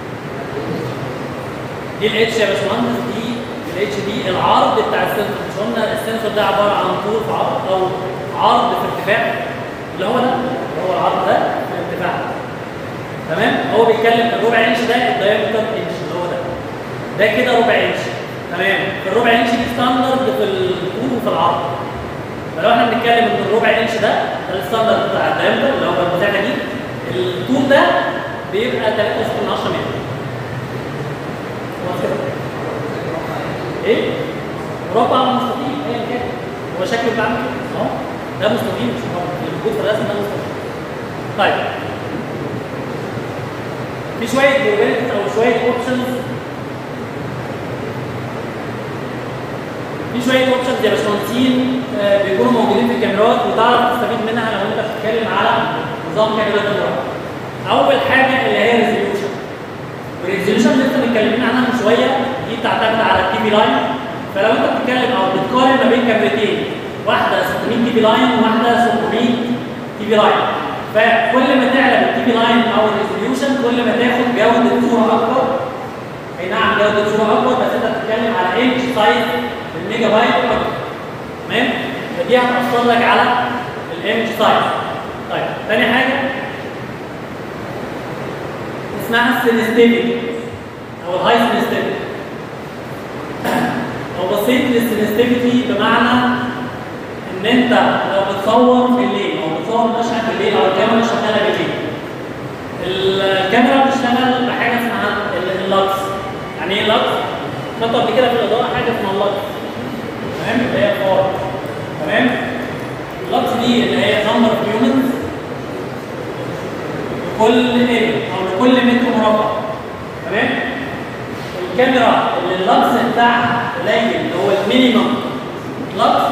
دي الاتش يا باشمهندس دي الاتش دي العرض بتاع السنسور مش قلنا السنسور ده عباره عن طول في عرض او عرض في ارتفاع اللي هو ده اللي هو العرض ده في ارتفاع تمام هو بيتكلم الربع انش ده الدايمتر انش اللي هو ده ده كده ربع انش تمام الربع انش دي ستاندرد في الطول وفي العرض فلو احنا بنتكلم ان الربع انش ده ده الستاندرد بتاع الدايمتر اللي هو المسافه دي الطول ده بيبقى 3.6 متر خلاص كده ايه مربع مستطيل ايا كان هو شكله بتاعنا كده اهو ده مستطيل مش مربع اللي موجود في الرسم ده مستطيل طيب في شويه probabilities او شويه اوبشنز في شويه اوبشنز يا باشمهندسين آه، بيكونوا موجودين في الكاميرات وتعرف تستفيد منها لو انت بتتكلم على نظام كاميرات المراقبه. اول حاجه اللي هي ريزوليوشن. والريزوليوشن اللي لسه متكلمين عنها من شويه دي بتعتمد على التي في لاين فلو انت بتتكلم او بتقارن ما بين كاميرتين واحده 600 تي في لاين وواحده 700 تي في لاين فكل ما تعلى بالتي في لاين او الريزوليوشن كل ما تاخد جوده صوره اكبر اي نعم جوده صوره اكبر بس انت بتتكلم على انش سايز بالميجا بايت اكبر تمام فدي هتاثر لك على الايمج سايز طيب تاني حاجه اسمها السنستيفيتي او الهاي سنستيفيتي لو بصيت للسنستيفيتي بمعنى ان انت لو بتصور بالليل او بتصور مشهد بالليل او الكاميرا شغاله بالليل الكاميرا بتشتغل بحاجه اسمها ال- اللكس يعني ايه اللكس؟ خدت قبل كده في الاضاءه حاجه اسمها اللكس تمام اللي هي الفار تمام اللكس دي اللي هي نمبر اوف يونتس لكل ايه او لكل متر مربع تمام الكاميرا اللي اللكس بتاعها قليل اللي هو المينيمم لكس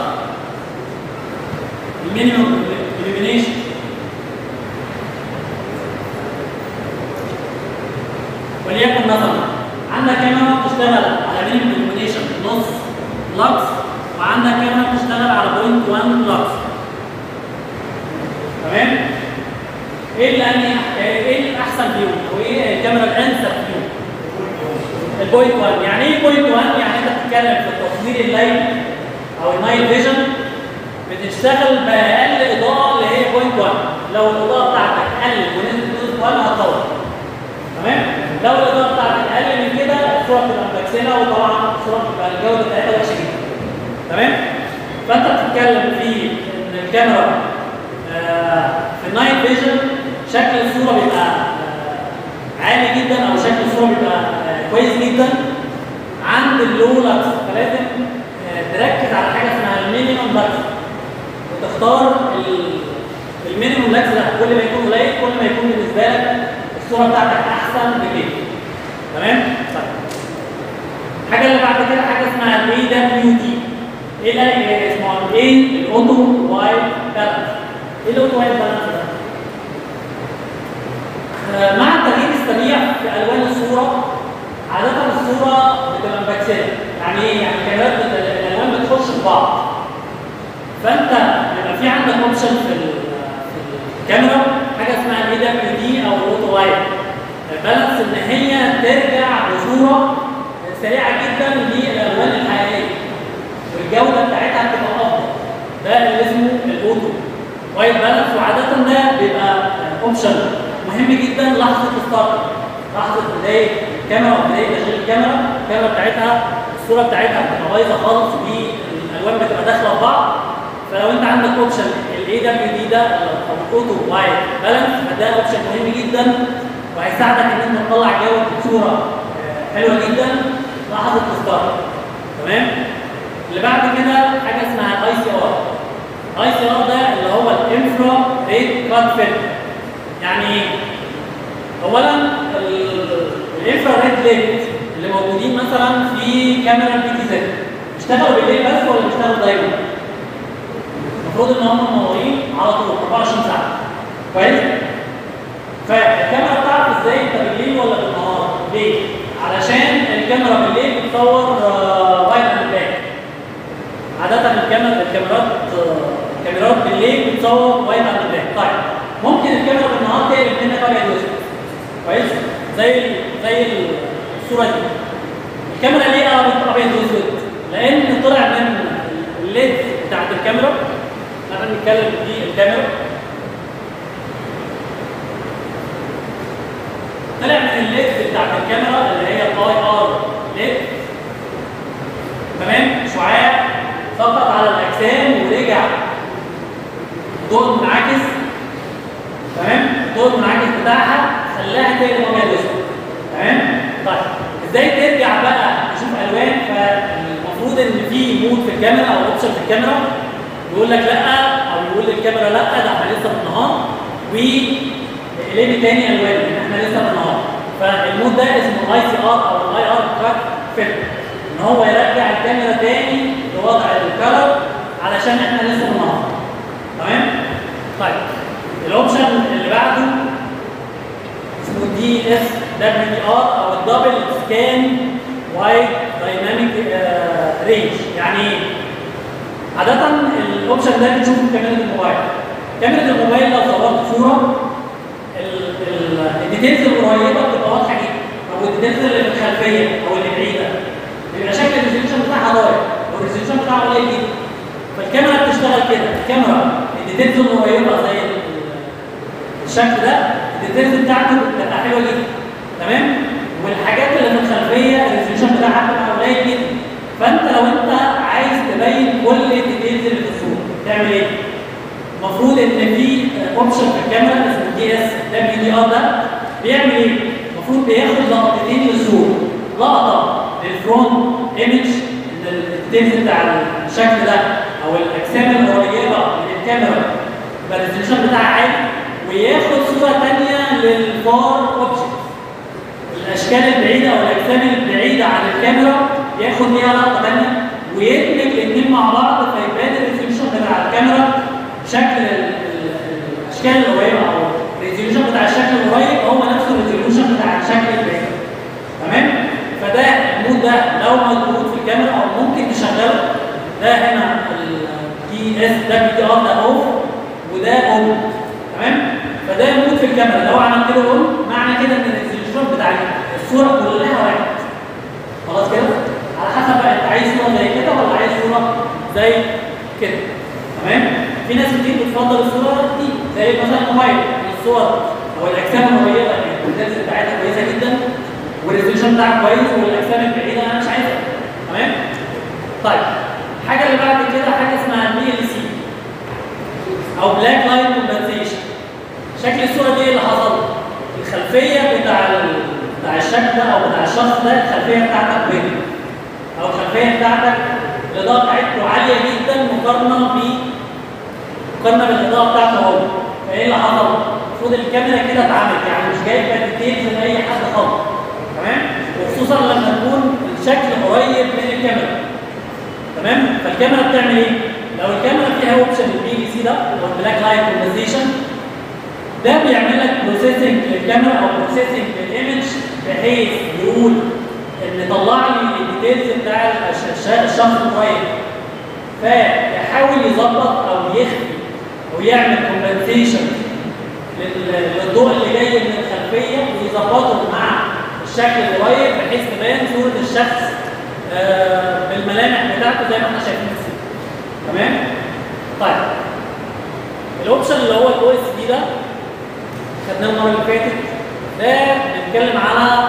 المينيمم illumination وليكن مثلا عندك كاميرا بتشتغل على مينيمم illumination نص لكس وعندك كاميرا بتشتغل على بوينت 1 لكس تمام ايه اللي اني ايه البوينت 1 يعني ايه بوينت 1 يعني انت بتتكلم في التصوير الليلي او النايت فيجن بتشتغل باقل اضاءه اللي هي بوينت 1 لو الاضاءه بتاعتك قلت ونزلت بوينت 1 هتطور تمام لو الاضاءه بتاعتك اقل من كده الصوره بتبقى مبكسله وطبعا الصوره بتبقى الجوده بتاعتها وحشه جدا تمام فانت بتتكلم في ان الكاميرا آه، في النايت فيجن شكل الصوره بيبقى آه، عالي جدا او شكل الصوره بيبقى آه، كويس جدا عند اللو لاكس فلازم آه، تركز على حاجه اسمها المينيمم لاكس وتختار ال- المينيمم لاكس ده كل ما يكون قليل كل ما يكون بالنسبه لك الصوره بتاعتك احسن بكتير تمام؟ طيب الحاجه اللي بعد كده حاجه اسمها الاي دبليو دي ايه ده إيه اسمه ايه الاوتو وايد بالانس ايه الاوتو وايد بالانس ده؟ آه، مع التغيير السريع في الوان الصوره عاده الصوره بتبقى مبكسله يعني ايه؟ يعني الكاميرات بت- الالوان بتخش في بعض فانت بيبقى في عندك اوبشن في ال- في الكاميرا حاجه اسمها الاي دبليو دي او الاوتو وايد بالانس ان هي ترجع بصوره سريعه جدا للالوان الحقيقيه والجوده بتاعتها بتبقى افضل ده اللي اسمه الاوتو وايد بالانس وعاده ده بيبقى اوبشن مهم جدا لحظه الستارت لحظه بدايه الكاميرا او بدايه تشغيل الكاميرا الكاميرا بتاعتها الصوره بتاعتها بتبقى بايظه خالص والالوان بتبقى داخله في بعض فلو انت عندك اوبشن الاي دبليو دي ده او الاوتو وايد بالانس فده اوبشن مهم جدا وهيساعدك ان انت تطلع جوده صوره آه، حلوه جدا لحظه الستارت تمام اللي بعد كده حاجه اسمها الاي سي ار الاي سي ار ده اللي هو الانفرا ريد كات فيلم يعني ايه؟ اولا الانفرا ريد ليت اللي موجودين مثلا في كاميرا البي تي زد بيشتغلوا بالليل بس ولا بيشتغلوا دايما؟ المفروض ان هم منورين على طول 24 ساعه كويس؟ فالكاميرا بتعرف ازاي انت بالليل ولا بالنهار؟ ليه؟ علشان الكاميرا بالليل بتصور وايد اند بلاك عادة الكاميرا الكاميرات آه، الكاميرات بالليل بتصور وايد اند بلاك طيب ممكن الكاميرا بالنهار تقلب منك ابيض واسود كويس؟ زي ال- زي ال- الصورة دي الكاميرا ليه قلبت ابيض واسود؟ لان طلع من الليد بتاعت الكاميرا احنا بنتكلم دي الكاميرا طلع من الليد بتاعت الكاميرا اللي هي الاي ار ليد تمام شعاع سقط على الاجسام ورجع ضوء منعكس تمام الضوء المنعكس بتاعها خلاها تقلب ابيض واسود تمام طيب ازاي ترجع بقى تشوف الوان فالمفروض ان في مود في الكاميرا او اوبشن في الكاميرا يقول لك لا او يقول للكاميرا لا ده احنا لسه بالنهار وقلبي تاني الوان لان احنا لسه بالنهار فالمود ده اسمه اي سي ار او الاي ار تراك فيلم ان هو يرجع الكاميرا تاني لوضع الكلر علشان احنا لسه بالنهار تمام طيب الاوبشن اللي بعده اسمه دي اس دبليو دي ار او الدبل سكان وايد دايناميك رينج يعني ايه؟ عادة الاوبشن ده بتشوفه في كاميرا الموبايل كاميرا الموبايل لو صورت صورة ال- ال- الديتيلز القريبة بتبقى واضحة جدا او الديتيلز اللي في الخلفية او اللي بعيدة بيبقى شكل الريزوليوشن بتاعها ضايع والريزوليوشن بتاعها قليل جدا فالكاميرا بتشتغل كده الكاميرا الديتيلز القريبة زي ال- الشكل ده الديتيلز بتاعته بتبقى حلوه جدا تمام والحاجات اللي في الخلفيه الريزوليوشن بتاعها بتبقى قليل جدا فانت لو انت عايز تبين كل الديتيلز اللي في الصوره تعمل ايه؟ المفروض ان في اوبشن في الكاميرا اسمه دي اس دبليو دي ار ده بيعمل ايه؟ المفروض بياخد لقطتين للصوره لقطه للفرونت ايمج ان الديتيلز بتاع الشكل ده او الاجسام القريبه من الكاميرا يبقى الريزوليوشن بتاعها عالي وياخد صوره ثانيه للفار اوبجكت الاشكال البعيده او الاجسام البعيده عن الكاميرا ياخد ليها لقطه ثانيه ويدمج الاثنين مع بعض فيبان الريزوليوشن بتاع الكاميرا شكل ال- ال- الاشكال القريبه او الريزوليوشن بتاع الشكل القريب هو نفس الريزوليوشن بتاع الشكل البعيد تمام فده المود ده لو موجود في الكاميرا او ممكن تشغله ده هنا الدي اس دبليو دي ار ده اوف وده اون تمام فده مود في الكاميرا لو عملت له اون معنى كده ان الريزوليوشن بتاع الصوره كلها واحد خلاص كده على حسب بقى انت عايز صوره زي كده ولا عايز صوره زي كده تمام في ناس كتير بتفضل الصوره دي زي مثلا الموبايل الصور او الاجسام القريبه يعني الديتيلز بتاعتها كويسه جدا والريزولوشن بتاعها كويس والاجسام البعيده انا مش عايزها تمام طيب الحاجه اللي بعد كده حاجه اسمها بي ال سي او بلاك لايت كومبنسيشن شكل الصوره دي ايه اللي حصل الخلفيه بتاع ال- بتاع الشكل ده او بتاع الشخص ده الخلفيه بتاعتك وين او الخلفيه بتاعتك الاضاءه بتاعته عاليه جدا مقارنه ب مقارنه بالاضاءه بتاعته هو فايه اللي حصل؟ المفروض الكاميرا كده اتعملت يعني مش جايبه ديتيلز لاي حد خالص تمام وخصوصا لما تكون الشكل قريب من الكاميرا تمام فالكاميرا بتعمل ايه؟ لو الكاميرا فيها اوبشن البي بي سي ده او البلاك لايت كومبنسيشن ده بيعمل لك بروسيسنج للكاميرا او بروسيسنج للايمج بحيث يقول ان طلع لي الديتيلز بتاع الش- الش- الشخص القريب فيحاول يظبط او يخفي او يعمل كومبنسيشن للضوء اللي جاي من الخلفيه ويظبطه مع الشكل القريب بحيث تبان صوره الشخص آه، بالملامح بتاعته زي ما احنا شايفين في الصورة. تمام؟ طيب الاوبشن اللي هو الاو اس دي ده خدناه المره اللي فاتت ده بيتكلم على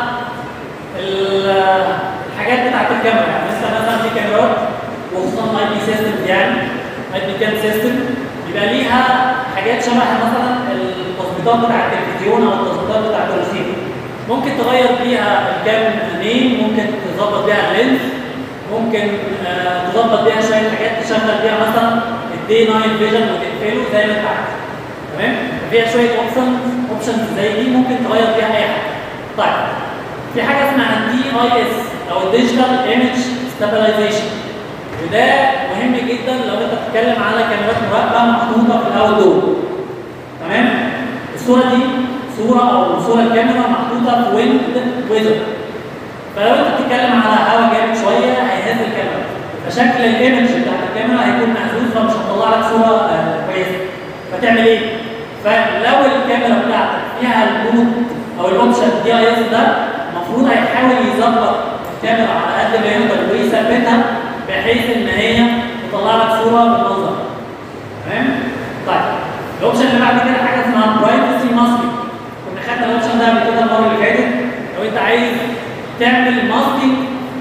ال- الحاجات بتاعت الكاميرا يعني مثلا مثلا في كاميرات وخصوصا اي بي سيستم يعني اي بي كام سيستم بيبقى ليها حاجات شبه مثلا التظبيطات بتاع التلفزيون او التظبيطات بتاعت الريسيفر ممكن تغير بيها الكام نيم ممكن تظبط بيها اللينس ممكن آه، تظبط بيها شويه حاجات تشغل بيها مثلا الدي نايت فيجن وتقفله زي ما انت عايز تمام فيها شويه اوبشنز اوبشنز زي دي ممكن تغير فيها اي حاجه طيب في حاجه اسمها دي اي اس او الديجيتال ايمج ستابلايزيشن وده مهم جدا لو انت بتتكلم على كاميرات مراقبه محطوطه في الاوت دور تمام الصوره دي صوره او صوره الكاميرا محطوطه في ويند ويزر فلو انت بتتكلم على هواء جامد شويه هيهز الكاميرا فشكل الايمج بتاعت الكاميرا هيكون مهزوز فمش هتطلع لك صوره آه، كويسه فتعمل ايه؟ فلو الكاميرا بتاعتك فيها المود او الاوبشن دي اي اس ده المفروض هيحاول يظبط الكاميرا على قد ما يقدر ويثبتها بحيث ان هي تطلع لك صوره بالمنظر تمام؟ طيب الاوبشن اللي بعد كده حاجه اسمها برايفسي ماسكينج كنا خدنا الاوبشن ده قبل كده المره اللي فاتت لو انت عايز تعمل ماسكينج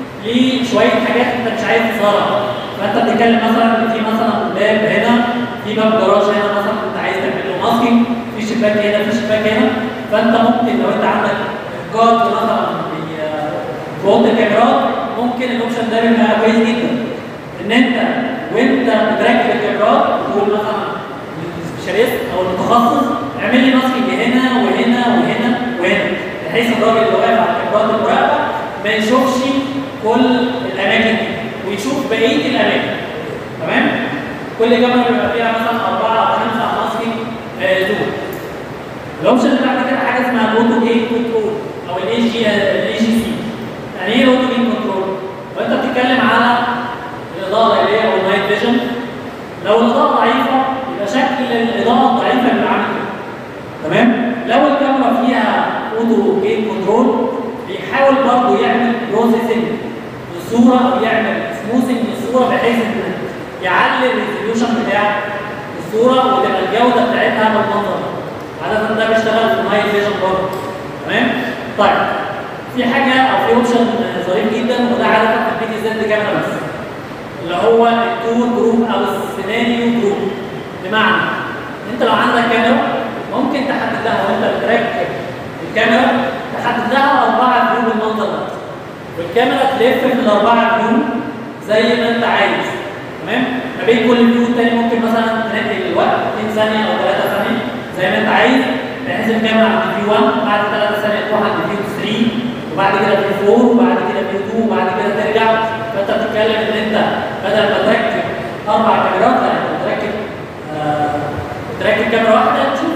لشويه حاجات انت مش عايز تظهرها فانت بتتكلم مثلا ان في مثلا باب هنا في باب جراج هنا مثلا انت عايز تعمل له ماسكينج في شباك هنا في شباك هنا فانت ممكن لو انت عندك جارد مثلا بي- في اوضه الكاميرات ممكن الاوبشن ده بيبقى كويس جدا ان انت وانت بتركب الكاميرات تقول مثلا للسبيشاليست او المتخصص اعمل لي ماسكينج هنا وهنا وهنا وهنا بحيث الراجل اللي واقف على كاميرات المراقبه ما يشوفش كل الاماكن دي ويشوف بقيه الاماكن تمام كل كاميرا بيبقى فيها مثلا اربعه او خمسه ماسكينج آه، زوم الاوبشن اللي بعد كده حاجه اسمها الاوتو جيت كنترول او الاي جي الاي جي سي يعني ايه الاوتو جيت كنترول؟ لو انت بتتكلم على الاضاءه الليليه او النايت فيجن لو الاضاءه ضعيفه يبقى شكل الاضاءه الضعيفه بيبقى عامل كده تمام لو الكاميرا فيها اوتو جيت كنترول بيحاول برضه يعمل بروسيسنج للصوره او يعمل سموثنج للصوره بحيث ان يعلي الريزوليوشن بتاع الصوره وتبقى الجوده بتاعتها بالمنظر ده عاده ده بيشتغل في النايت فيجن برضه تمام طيب في حاجه او في اوبشن ظريف جدا وده عاده في البي دي زد كاميرا بس اللي هو التور جروب او السيناريو جروب بمعنى انت لو عندك كاميرا ممكن تحدد لها وانت بتركب الكاميرا تحدد لها اربعه فيو بالمنظر ده والكاميرا تلف في الاربعه فيو زي ما انت عايز تمام ما بين كل فيو التاني ممكن مثلا تنقل الوقت 2 ثانيه او 3 ثانيه زي ما انت عايز بحيث الكاميرا عند فيو 1 بعد 3 ثانيه تروح عند فيو 3 وبعد كده فيو 4 وبعد كده فيو 2 وبعد كده ترجع فانت بتتكلم ان انت بدل ما تركب اربع كاميرات لا انت بتركب آه تركب كاميرا واحده تشوف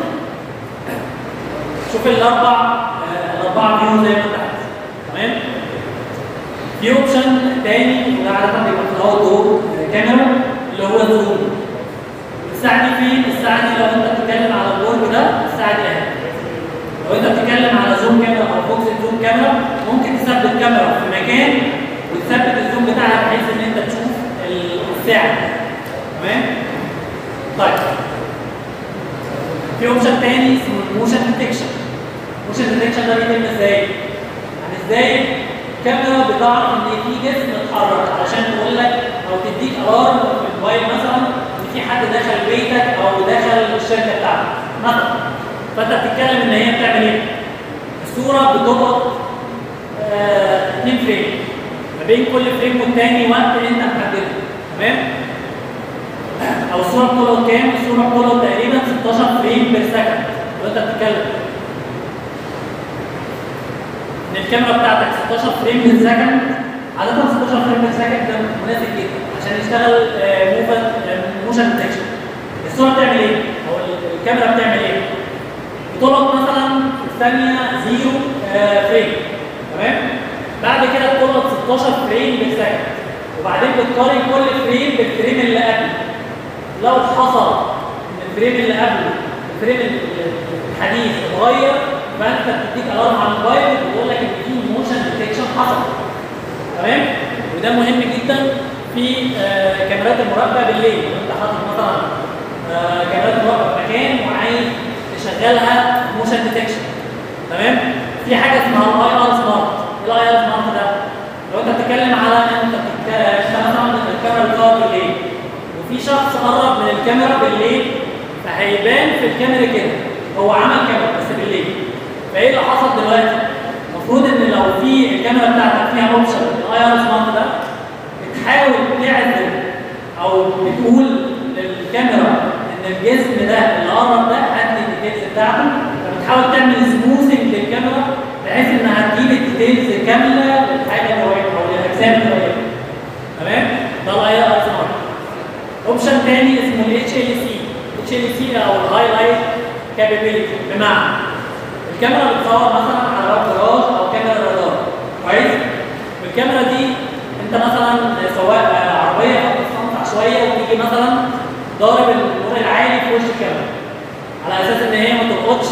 شوف الاربع آه الاربع فيو زي ما انت عايز تمام في اوبشن تاني وده عاده بيبقى في الاول دور كاميرا اللي هو زوم الساعه دي فين؟ الساعه دي لو انت بتتكلم على البورد ده الساعه دي اهي لو انت بتتكلم على زوم كاميرا او فوكس زوم كاميرا ممكن تثبت كاميرا في مكان وتثبت الزوم بتاعها بحيث ان انت تشوف الساعه تمام طيب في اوبشن تاني اسمه الموشن ديتكشن الموشن ديتكشن ده بيتم ازاي؟ يعني ازاي الكاميرا بتعرف ان في جسم اتحرك علشان تقول لك او تديك الارم في الموبايل مثلا ان في حد دخل بيتك او دخل الشركه بتاعتك مثلا فانت بتتكلم ان هي بتعمل ايه؟ الصوره بتقعد 2 فريم ما بين كل فريم والتاني وقت انت محدده تمام؟ او الصوره بتقعد كام؟ الصوره بتقعد تقريبا 16 فريم بير سكند لو انت بتتكلم ان الكاميرا بتاعتك 16 فريم بير سكند عادة 16 فريم بير سكند ده مناسب جدا عشان يشتغل موشن ديتكشن الصوره بتعمل ايه؟ او الكاميرا بتعمل ايه؟ بتلقط مثلا في الثانيه زيرو فريم تمام؟ بعد كده بتلقط 16 فريم بير سكند وبعدين بتقارن كل فريم بالفريم اللي قبله لو حصل ان الفريم اللي قبله الفريم الحديث اتغير فانت بتديك الارم على الموبايل وبيقول لك ان في موشن ديتكشن حصل تمام وده مهم جدا في آه كاميرات المراقبه بالليل لو انت حاطط مثلا آه كاميرات مراقبه في مكان وعايز تشغلها موشن ديتكشن تمام في حاجه اسمها الاي ار سمارت الاي ار سمارت ده لو انت بتتكلم على انت بتتكلم مثلا الكاميرا بتصور بالليل وفي شخص قرب من الكاميرا بالليل فهيبان في الكاميرا كده هو عمل كاميرا بس بالليل فايه اللي حصل دلوقتي؟ المفروض ان لو في الكاميرا بتاعتك فيها اوبشن الاي ار سمارت ده بتحاول تعزل او بتقول للكاميرا ان الجسم ده اللي قرب ده هات لي الديتيلز بتاعته فبتحاول تعمل سموثنج للكاميرا بحيث انها تجيب الديتيلز كامله للحاجه القريبه او للاجسام القريبه تمام؟ ده الاي ار سمارت اوبشن تاني اسمه الاتش ال سي الاتش ال سي او الهايلايت كابابيلتي بمعنى الكاميرا بتصور مثلا على باب جراج او كاميرا رادار كويس الكاميرا دي انت مثلا سواء عربيه بتستنطع شويه وتيجي مثلا ضارب النور العالي في وش الكاميرا على اساس ان هي ما تلقطش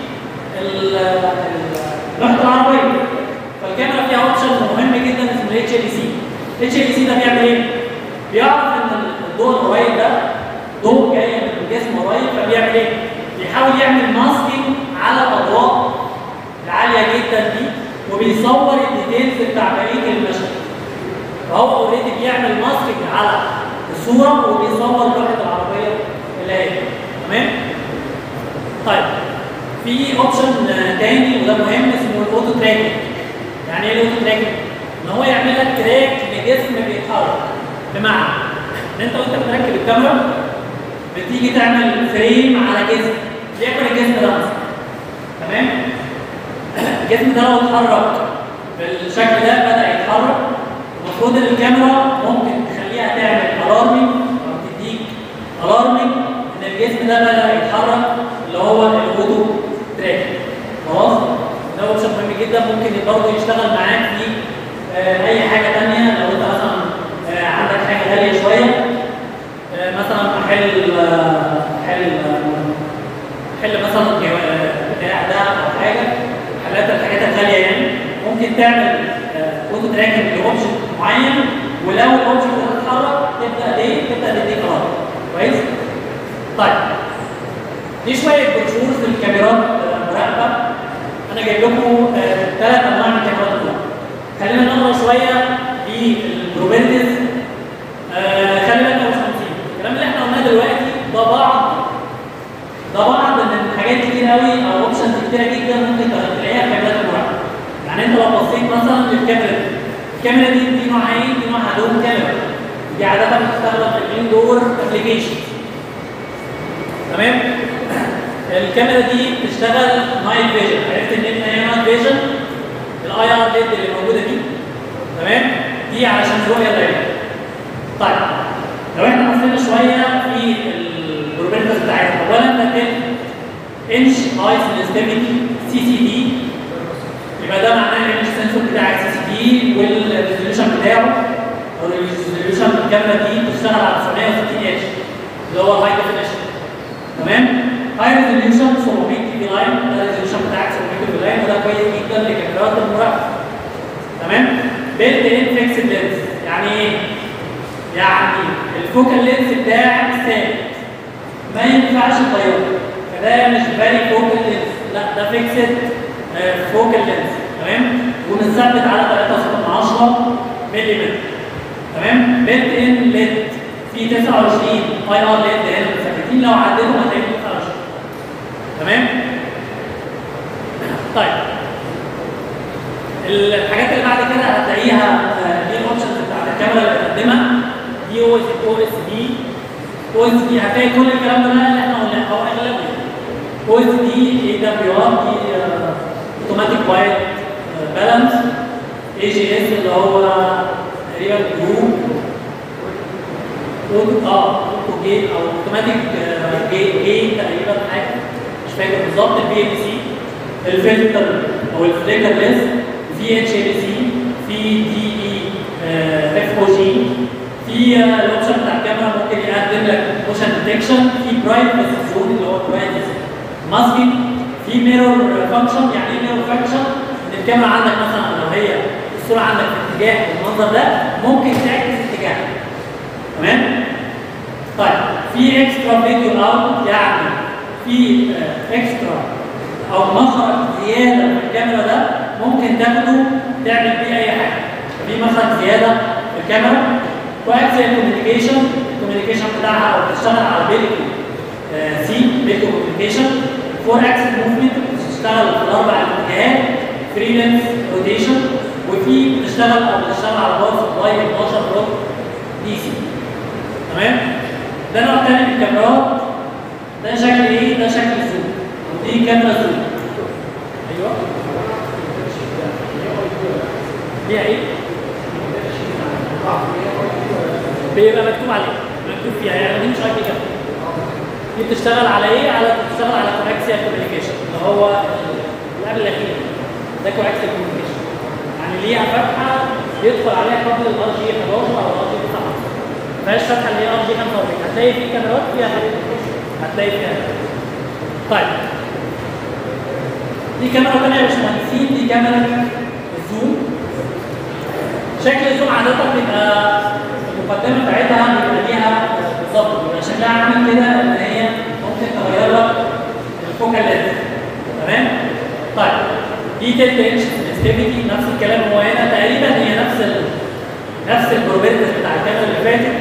لوحه العربيه فالكاميرا فيها اوبشن مهم جدا اسمه الاتش ال سي الاتش ال سي ده بيعمل ايه؟ بيعرف ان الضوء القريب ده ضوء جاي من الجسم قريب فبيعمل ايه؟ بيحاول يعمل ماسكينج على الاضواء العاليه جدا دي وبيصور الديتيلز بتاع بقيه المشهد فهو اوريدي بيعمل ماسكينج على الصوره وبيصور لوحه العربيه اللي هي تمام؟ طيب في اوبشن تاني وده مهم اسمه الاوتو تراكنج يعني ايه الاوتو تراكنج؟ ان هو يعمل لك تراك لجسم بيتحرك بمعنى ان انت وانت بتركب الكاميرا بتيجي تعمل فريم على جسم ليكن الجسم ده مثلا تمام الجسم ده لو اتحرك بالشكل ده بدا يتحرك المفروض ان الكاميرا ممكن تخليها تعمل الارمنج او تديك الارمنج ان الجسم ده بدا يتحرك اللي هو الاوتو تراك خلاص ده اوبشن مهم جدا ممكن برضه يشتغل معاك في آه اي حاجه ثانيه لو انت مثلا آه عندك حاجه غاليه شويه آه مثلا محل محل محل مثلا بتاع ده او حاجه محلات الحاجات الغاليه يعني ممكن تعمل اوتو تراكنج لاوبجكت معين ولو الاوبجكت ده اتحرك تبدا ايه تبدا تديك قرار كويس؟ طيب دي شويه بروشورز للكاميرات مراقبه انا جايب لكم ثلاث انواع من الكاميرات المراقبه خلينا نقرا شويه في البروبرتيز خلي بالك يا باشمهندسين الكلام اللي احنا قلناه دلوقتي ده بعض ده بعض من حاجات كتير قوي او اوبشنز كتيره جدا ممكن تلاقيها في كاميرات المراقبه يعني انت لو بصيت مثلا للكاميرا دي الكاميرا دي دي نوعين دي نوع دوم كاميرا دي عاده بتستخدم في الاندور ابلكيشن تمام الكاميرا دي بتشتغل نايت فيجن عرفت ان هي نايت فيجن الاي ار ليد اللي موجوده دي تمام دي علشان الرؤيه العين طيب لو احنا بصينا شويه في البروبرتيز بتاعتها اولا ده 10 انش اي سنسيتيفيتي سي سي دي يبقى ده معناه ان السنسور بتاعك سي سي دي والريزوليوشن بتاعه او الريزوليوشن الكاميرا دي بتشتغل على 960 اتش اللي هو الهاي ديفينيشن تمام هاي ريزوليوشن 700 تي في لاين ده الريزوليوشن بتاعك 700 تي في لاين وده كويس جدا لكاميرات المراقبه تمام بيلت ان فيكسد لينس يعني ايه؟ يعني الفوكال لينس بتاعك ثابت ما ينفعش تغيره فده مش فاري فوكال لينس لا ده فيكسد فوكال لينس تمام ومتثبت على 3.10 ملم تمام بيلت ان ليد في 29 اي ار ليد هنا مثبتين لو عديتهم هتلاقيهم 29 تمام طيب الحاجات اللي بعد كده هتلاقيها آه، دي الاوبشنز بتاعت الكاميرا اللي بتقدمها دي او اس او اس بي او اس بي هتلاقي كل الكلام ده بقى اللي احنا قلناه او اغلبه او اس دي اي دبليو ار دي اوتوماتيك وايت بالانس اي جي اس اللي هو تقريبا جروب اوتو اه اوتو جيت او اوتوماتيك جيت جيت تقريبا حاجه مش فاكر بالظبط البي ام سي الفلتر او الفليكر ليس في اتش ال سي في دي اي اف او جي في الاوبشن بتاع الكاميرا ممكن يقدم لك موشن ديتكشن في برايفسي زون اللي هو برايفسي ماسكينج في ميرور فانكشن يعني ايه ميرور فانكشن؟ ان الكاميرا عندك مثلا لو هي الصوره عندك في اتجاه المنظر ده ممكن تعكس اتجاه تمام؟ طيب في اكسترا فيديو اوت يعني في اكسترا او مخرج زياده في الكاميرا ده ممكن تاخده تعمل بيه اي حاجه في مخرج زياده في الكاميرا واكسل كوميونيكيشن الكوميونيكيشن بتاعها او بتشتغل على بيلكو سي بيلكو كوميونيكيشن فور اكسل موفمنت بتشتغل في الاربع اتجاهات فريلانس روتيشن وفي بتشتغل او بتشتغل على باور سبلاي 12 فولت دي سي تمام ده نوع تاني من الكاميرات ده شكل ايه ده شكل زوم ودي كاميرا زوم ايوه ليها ايه بيبقى مكتوب عليه مكتوب فيها يعني دي مش اي بي كاميرا دي بتشتغل على ايه على بتشتغل على كونكسيال كوميونيكيشن اللي هو اللي قبل الاخير ده كونكسيال كوميونيكيشن يعني ليها فتحه يدخل عليها قبل الار جي 11 او الار جي 9 ما فيهاش فتحه اللي هي ار جي 45 هتلاقي في كاميرات فيها حاجات هتلاقي فيها طيب دي كاميرا ثانيه يا باشمهندسين دي كاميرا الزوم شكل الزوم عاده بيبقى المقدمه بتاعتها بيبقى ليها بالظبط بيبقى شكلها عامل كده ان هي ممكن تغير لك الفوكال لينز تمام؟ طيب دي تلت انش سنسيتيفيتي نفس الكلام هو هنا تقريبا هي نفس ال... نفس البروبرتيز بتاع الكاميرا اللي فاتت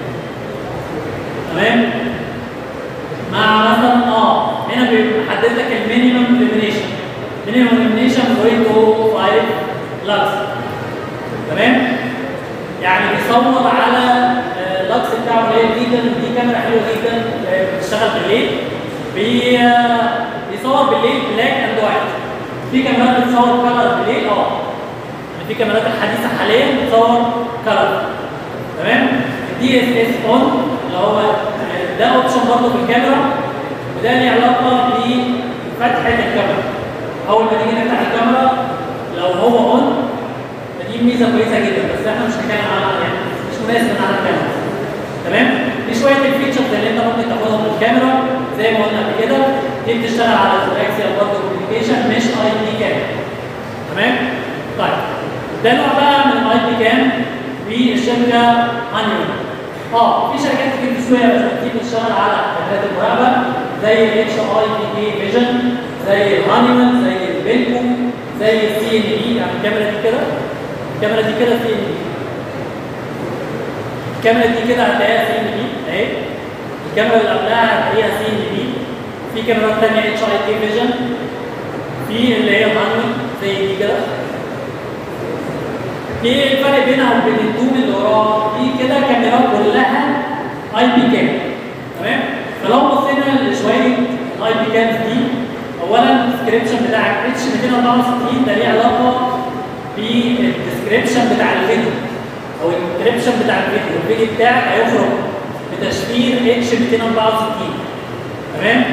تمام؟ مع مثلا اه هنا بيحدد لك المينيمم ليمينيشن مينيمم ليمينيشن 0.05 لاكس تمام؟ يعني بيصور على اللكس بتاعه قليل جدا دي كاميرا حلوه جدا بتشتغل بالليل بي بيصور بالليل بلاك اند وايت في كاميرات بتصور كلر بالليل اه يعني في كاميرات الحديثه حاليا بتصور كلر تمام الدي اس اس اون اللي هو ده اوبشن برضه في الكاميرا وده ليه علاقه بفتحه الكاميرا اول ما تيجي نفتح الكاميرا لو هو اون فدي ميزه كويسه جدا بس احنا مش هنتكلم عنها يعني مش مناسب على الكاميرا تمام دي شويه الفيتشرز اللي انت ممكن تاخدها من الكاميرا زي ما قلنا قبل كده دي بتشتغل على الاكسيال برضه كوميونيكيشن مش اي بي كام تمام طيب ده نوع بقى من الاي بي كام في الشركه هانيول اه في شركات كتير في السوق بس دي بتشتغل على كاميرات المراقبه زي الاتش اي بي كي فيجن زي الهانيول زي البيلكو زي السي ان بي يعني الكاميرا دي كده الكاميرا دي كده سي ان بي الكاميرا دي كده هتلاقيها سي ان بي اهي الكاميرا اللي قبلها هتلاقيها سي ان بي في كاميرات ثانيه اتش اي كي فيجن في اللي هي هانوي زي دي كده ايه الفرق بينها وبين الدوم اللي وراها دي كده كاميرات كلها اي بي كام تمام فلو بصينا لشويه الاي بي كامز دي اولا الديسكربشن بتاعك اتش 264 ده ليه علاقه بالديسكربشن بتاع الفيديو او الانكريبشن بتاع الفيديو الفيديو بتاعك هيخرج بتشفير اتش 264 تمام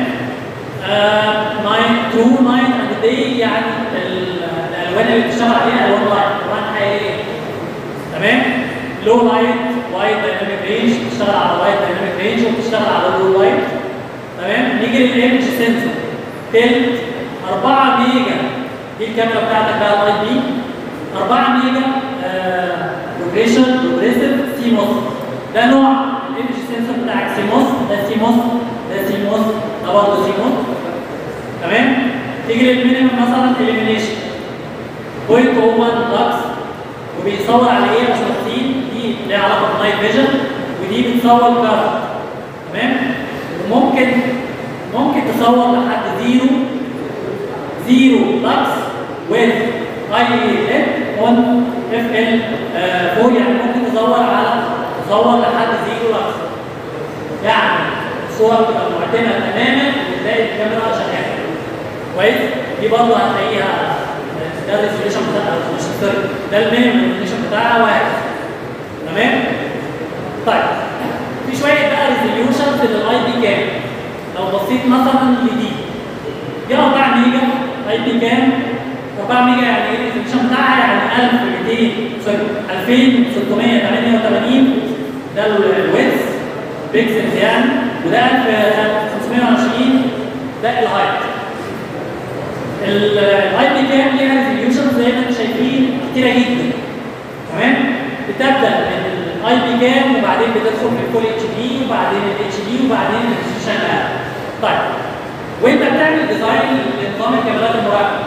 ناين ترو ناين اند داي يعني الالوان اللي بتشتغل عليها الوان لايت الوان حقيقيه تمام لو لايت وايد دايناميك رينج بتشتغل على وايد دايناميك رينج وبتشتغل على لو لايت تمام نيجي للايمج سنسور تلت 4 ميجا دي الكاميرا بتاعتك بقى الاي بي 4 ميجا بروجريشن بروجريسيف سي موس ده نوع الايمج سنسور بتاعك سي موس ده سي موس ده سي موس ده برضه سي موس تمام تيجي للمينيمم مثلا اليمينيشن 0.01 لكس وبيصور على ايه مش مكتين دي ليها علاقه بالنايت فيجن ودي بتصور كارت تمام وممكن ممكن تصور لحد زيرو زيرو لكس with اي ال اون اف ال 4 يعني ممكن تصور على تصور لحد زيرو لكس يعني الصور تبقى معتمه تماما وتلاقي الكاميرا شغاله كويس دي برضه هتلاقيها ده الريزوليوشن بتاعها مش سوري ده المينيمم ريزوليوشن بتاعها واحد تمام طيب في شويه بقى ريزوليوشن في الاي بي كام لو بصيت مثلا لدي دي 4 ميجا اي بي كام 4 ميجا يعني ايه الريزوليوشن بتاعها يعني 1200 سوري 2688 ده الويدث بيكسلز يعني وده 1520 ده الهايت الاي بي كام ليها ريزوليوشن زي ما انتم شايفين كتيره جدا تمام بتبدا من الاي بي كام وبعدين بتدخل في الفول اتش دي وبعدين الاتش دي وبعدين الريزوليوشن طيب وانت بتعمل ديزاين لنظام الكاميرات المراقبه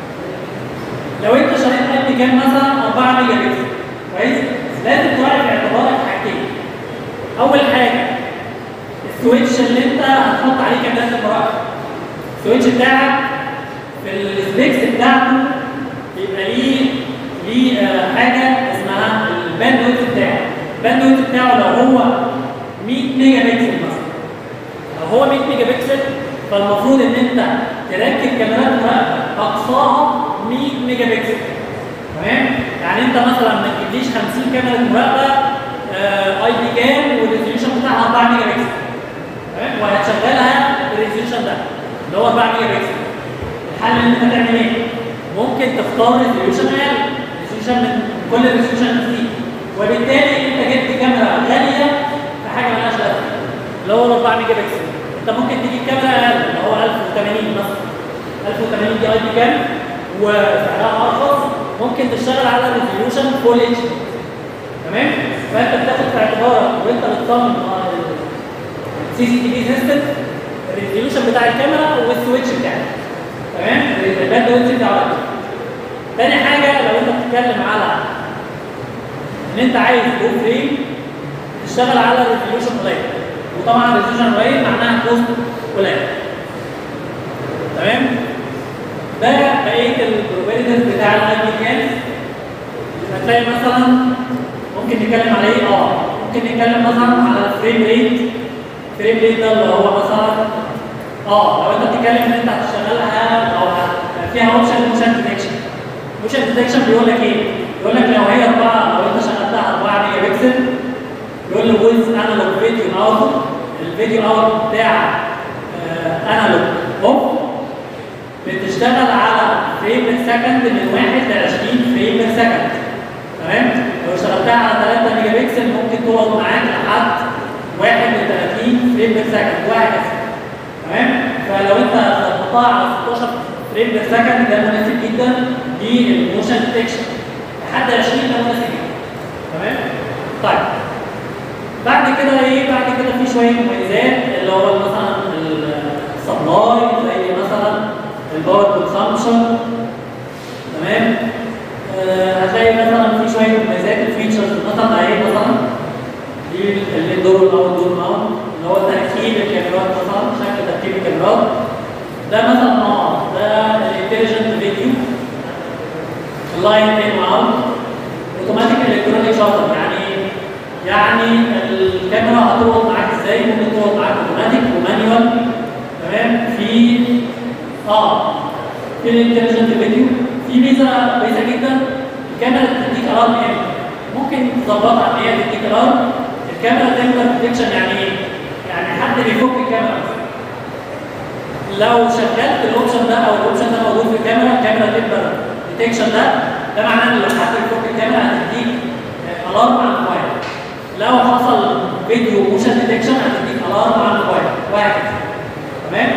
لو انت شريت اي بي كام مثلا 4 ميجا بكسل كويس لازم تراعي في اعتبارك حاجتين اول حاجه السويتش اللي انت هتحط عليه كاميرات المراقبه السويتش بتاعك في السبيكس بتاعته يبقى ليه ليه آه حاجه اسمها الباند ويدث بتاعه الباند ويدث بتاعه لو هو 100 ميجا بكسل مثلا لو هو 100 ميجا بكسل فالمفروض ان انت تركب كاميرات مراقبه اقصاها 100 ميجا بكسل تمام يعني انت مثلا ما تجيبليش 50 كاميرا مراقبه آه اي بي كام والريزوليوشن بتاعها 4 ميجا بكسل تمام وهتشغلها بالريزوليوشن ده اللي هو 4 ميجا بكسل الحل ان انت تعمل ايه؟ ممكن تختار ريزوليوشن اقل ريزوليوشن من كل الريزوليوشن دي وبالتالي انت جبت كاميرا غاليه في حاجه مالهاش لازمه اللي هو 4 ميجا بكسل انت ممكن تجيب كاميرا اقل اللي هو 1080 مثلا 1080 دي اي بي كام وسعرها ارخص ممكن تشتغل على ريزوليوشن فول اتش تمام فانت بتاخد في اعتبارك وانت بتصمم سي سي تي في سيستم الريزوليوشن بتاع الكاميرا والسويتش بتاعك تمام الباند ويدث بتاعه تاني حاجه لو انت بتتكلم على ان انت عايز جو فريم تشتغل على ريزوليوشن قليل وطبعا ريزوليوشن قليل معناها كوست قليل تمام ده بقيه البروبابيلتيز بتاع الاي بي كام هتلاقي مثلا ممكن نتكلم على ايه اه ممكن نتكلم مثلا على الفريم ريت الفريم ريت ده اللي هو مثلا اه لو انت بتتكلم ان انت هتشتغلها او فيها اوبشن موشن ديتكشن موشن ديتكشن بيقول لك ايه؟ بيقول لك لو هي 4 لو انت شغلتها 4 ميجا بكسل بيقول لك ويز انالوج فيديو اوت الفيديو اوت بتاع انالوج اوف بتشتغل على فريم بير سكند من 1 ل 20 فريم بير سكند تمام؟ لو اشتغلتها على 3 ميجا بكسل ممكن تقعد معاك لحد 31 فريم بير سكند وهكذا تمام فلو انت ظبطتها على 16 فريم بير سكند ده مناسب جدا للموشن ديتكشن لحد 20 ده مناسب جدا تمام طيب بعد كده ايه بعد كده في شويه مميزات اللي هو مثلا السبلاي زي مثلا الباور كونسامشن تمام آه هتلاقي مثلا في شويه مميزات الفيتشرز مثلا اهي مثلا دي الاندور والاوت دور ماونت اللي هو تركيب الكاميرات مثلا شكل تركيب الكاميرات ده مثلا اه ده الانتليجنت فيديو اللاين ان واوت اوتوماتيك الكترونيك شاتر يعني يعني الكاميرا هتلقط معاك ازاي ممكن تلقط معاك اوتوماتيك ومانيوال تمام في اه في الانتليجنت فيديو في ميزه كويسه جدا الكاميرا بتديك الارم امتى ممكن تظبطها ان هي تديك الارم الكاميرا تمبر ديتكشن يعني ايه؟ يعني حد بيفك الكاميرا لو شغلت الاوبشن ده او الاوبشن ده موجود في الكاميرا الكاميرا تمبر ديتكشن ده ده معناه ان لو حد بيفك الكاميرا هتديك الارم على الموبايل لو حصل فيديو موشن ديتكشن هتديك الارم على الموبايل وهكذا تمام؟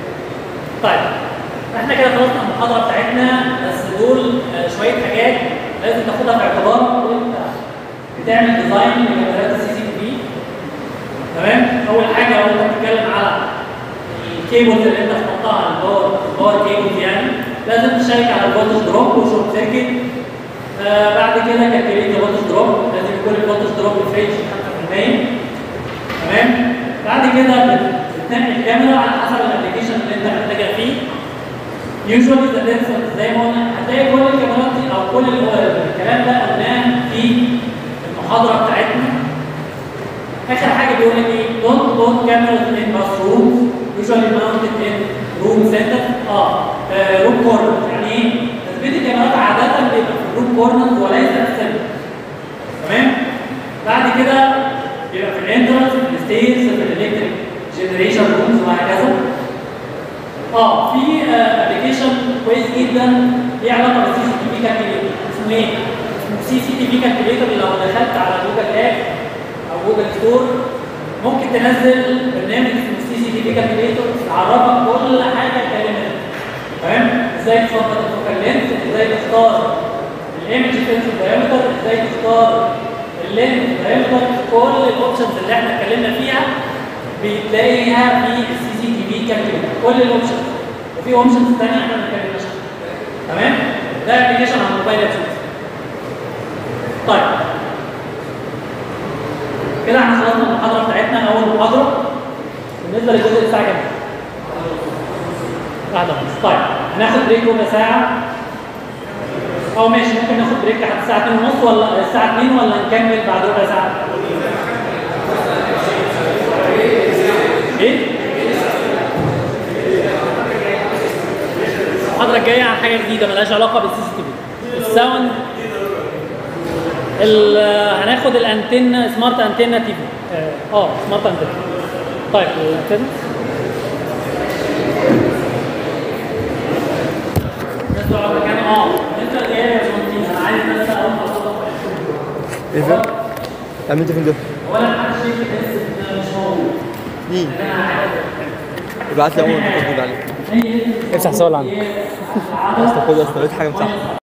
طيب احنا كده خلصنا المحاضره بتاعتنا بس دول شويه حاجات لازم تاخدها في اعتبارك وانت بتعمل ديزاين لكاميرات السي سي تي في تمام اول حاجه لو انت بتتكلم على الكيبلز اللي انت هتحطها الباور الباور كيبلز يعني لازم تشيك على الفولتج دروب وشورت سيركت آه بعد كده كالكوليت الفولتج دروب لازم يكون الفولتج دروب رينج 5% تمام بعد كده بتنقل الكاميرا على حسب الابلكيشن اللي انت محتاجها فيه يوجوالي ذا ديفرنس زي ما قلنا هتلاقي كل الكاميرات دي او كل الكلام ده قلناه في المحاضره بتاعتنا اخر حاجه بيقول لك ايه دونت بوت كاميرا ان باث روم يوجوالي ماونتد ان روم سنتر اه روم كورنر يعني ايه تثبيت الكاميرات عاده بيبقى في الروم كورنر وليس في السنتر تمام بعد كده بيبقى في الانترنس في الستيرز في الالكتريك جنريشن رومز وهكذا اه في ابلكيشن كويس جدا ليه علاقه بالسي سي تي في كالكوليتر اسمه ايه؟ اسمه سي سي تي في كالكوليتر لو دخلت على جوجل اب او جوجل ستور ممكن تنزل برنامج اسمه سي سي تي في كالكوليتر يعرفك كل حاجه اتكلمنا تمام؟ ازاي تظبط الفوكال لينس ازاي تختار الايمج سنسور دايمتر ازاي تختار اللينس دايمتر كل الاوبشنز اللي احنا اتكلمنا فيها بتلاقيها في السي سي تي في كالكوليتر كل الاوبشنز وفي اوبشنز ثانيه احنا ما اتكلمناش تمام ده ابلكيشن على الموبايل ابسولوت طيب كده احنا خلصنا المحاضره بتاعتنا اول محاضره بالنسبه للجزء الساعه كام؟ واحدة ونص طيب هناخد بريك ربع ساعة أو ماشي ممكن ناخد بريك لحد الساعة 2 ونص ولا الساعة 2 ولا نكمل بعد ربع ساعة؟ ايه؟ المحاضرة الجاية عن حاجة جديدة ملهاش علاقة بالسي سي تي في الساوند ال- هناخد الانتنة سمارت انتنة تي في اه آه، سمارت انتنة طيب الانتنة الناس تقعد مكان اه انت اللي جاي يا باشمهندس انا عايز بس اقول لحضرتك ايه فين؟ عملت فين ده؟ هو انا محدش يجي يحس ان مش موجود مين؟ ان انا عايز ابعت لي اول ما تقول عليه اي افتح صور عندك يا اسطى خد يا اسطى لقيت حاجه مساحه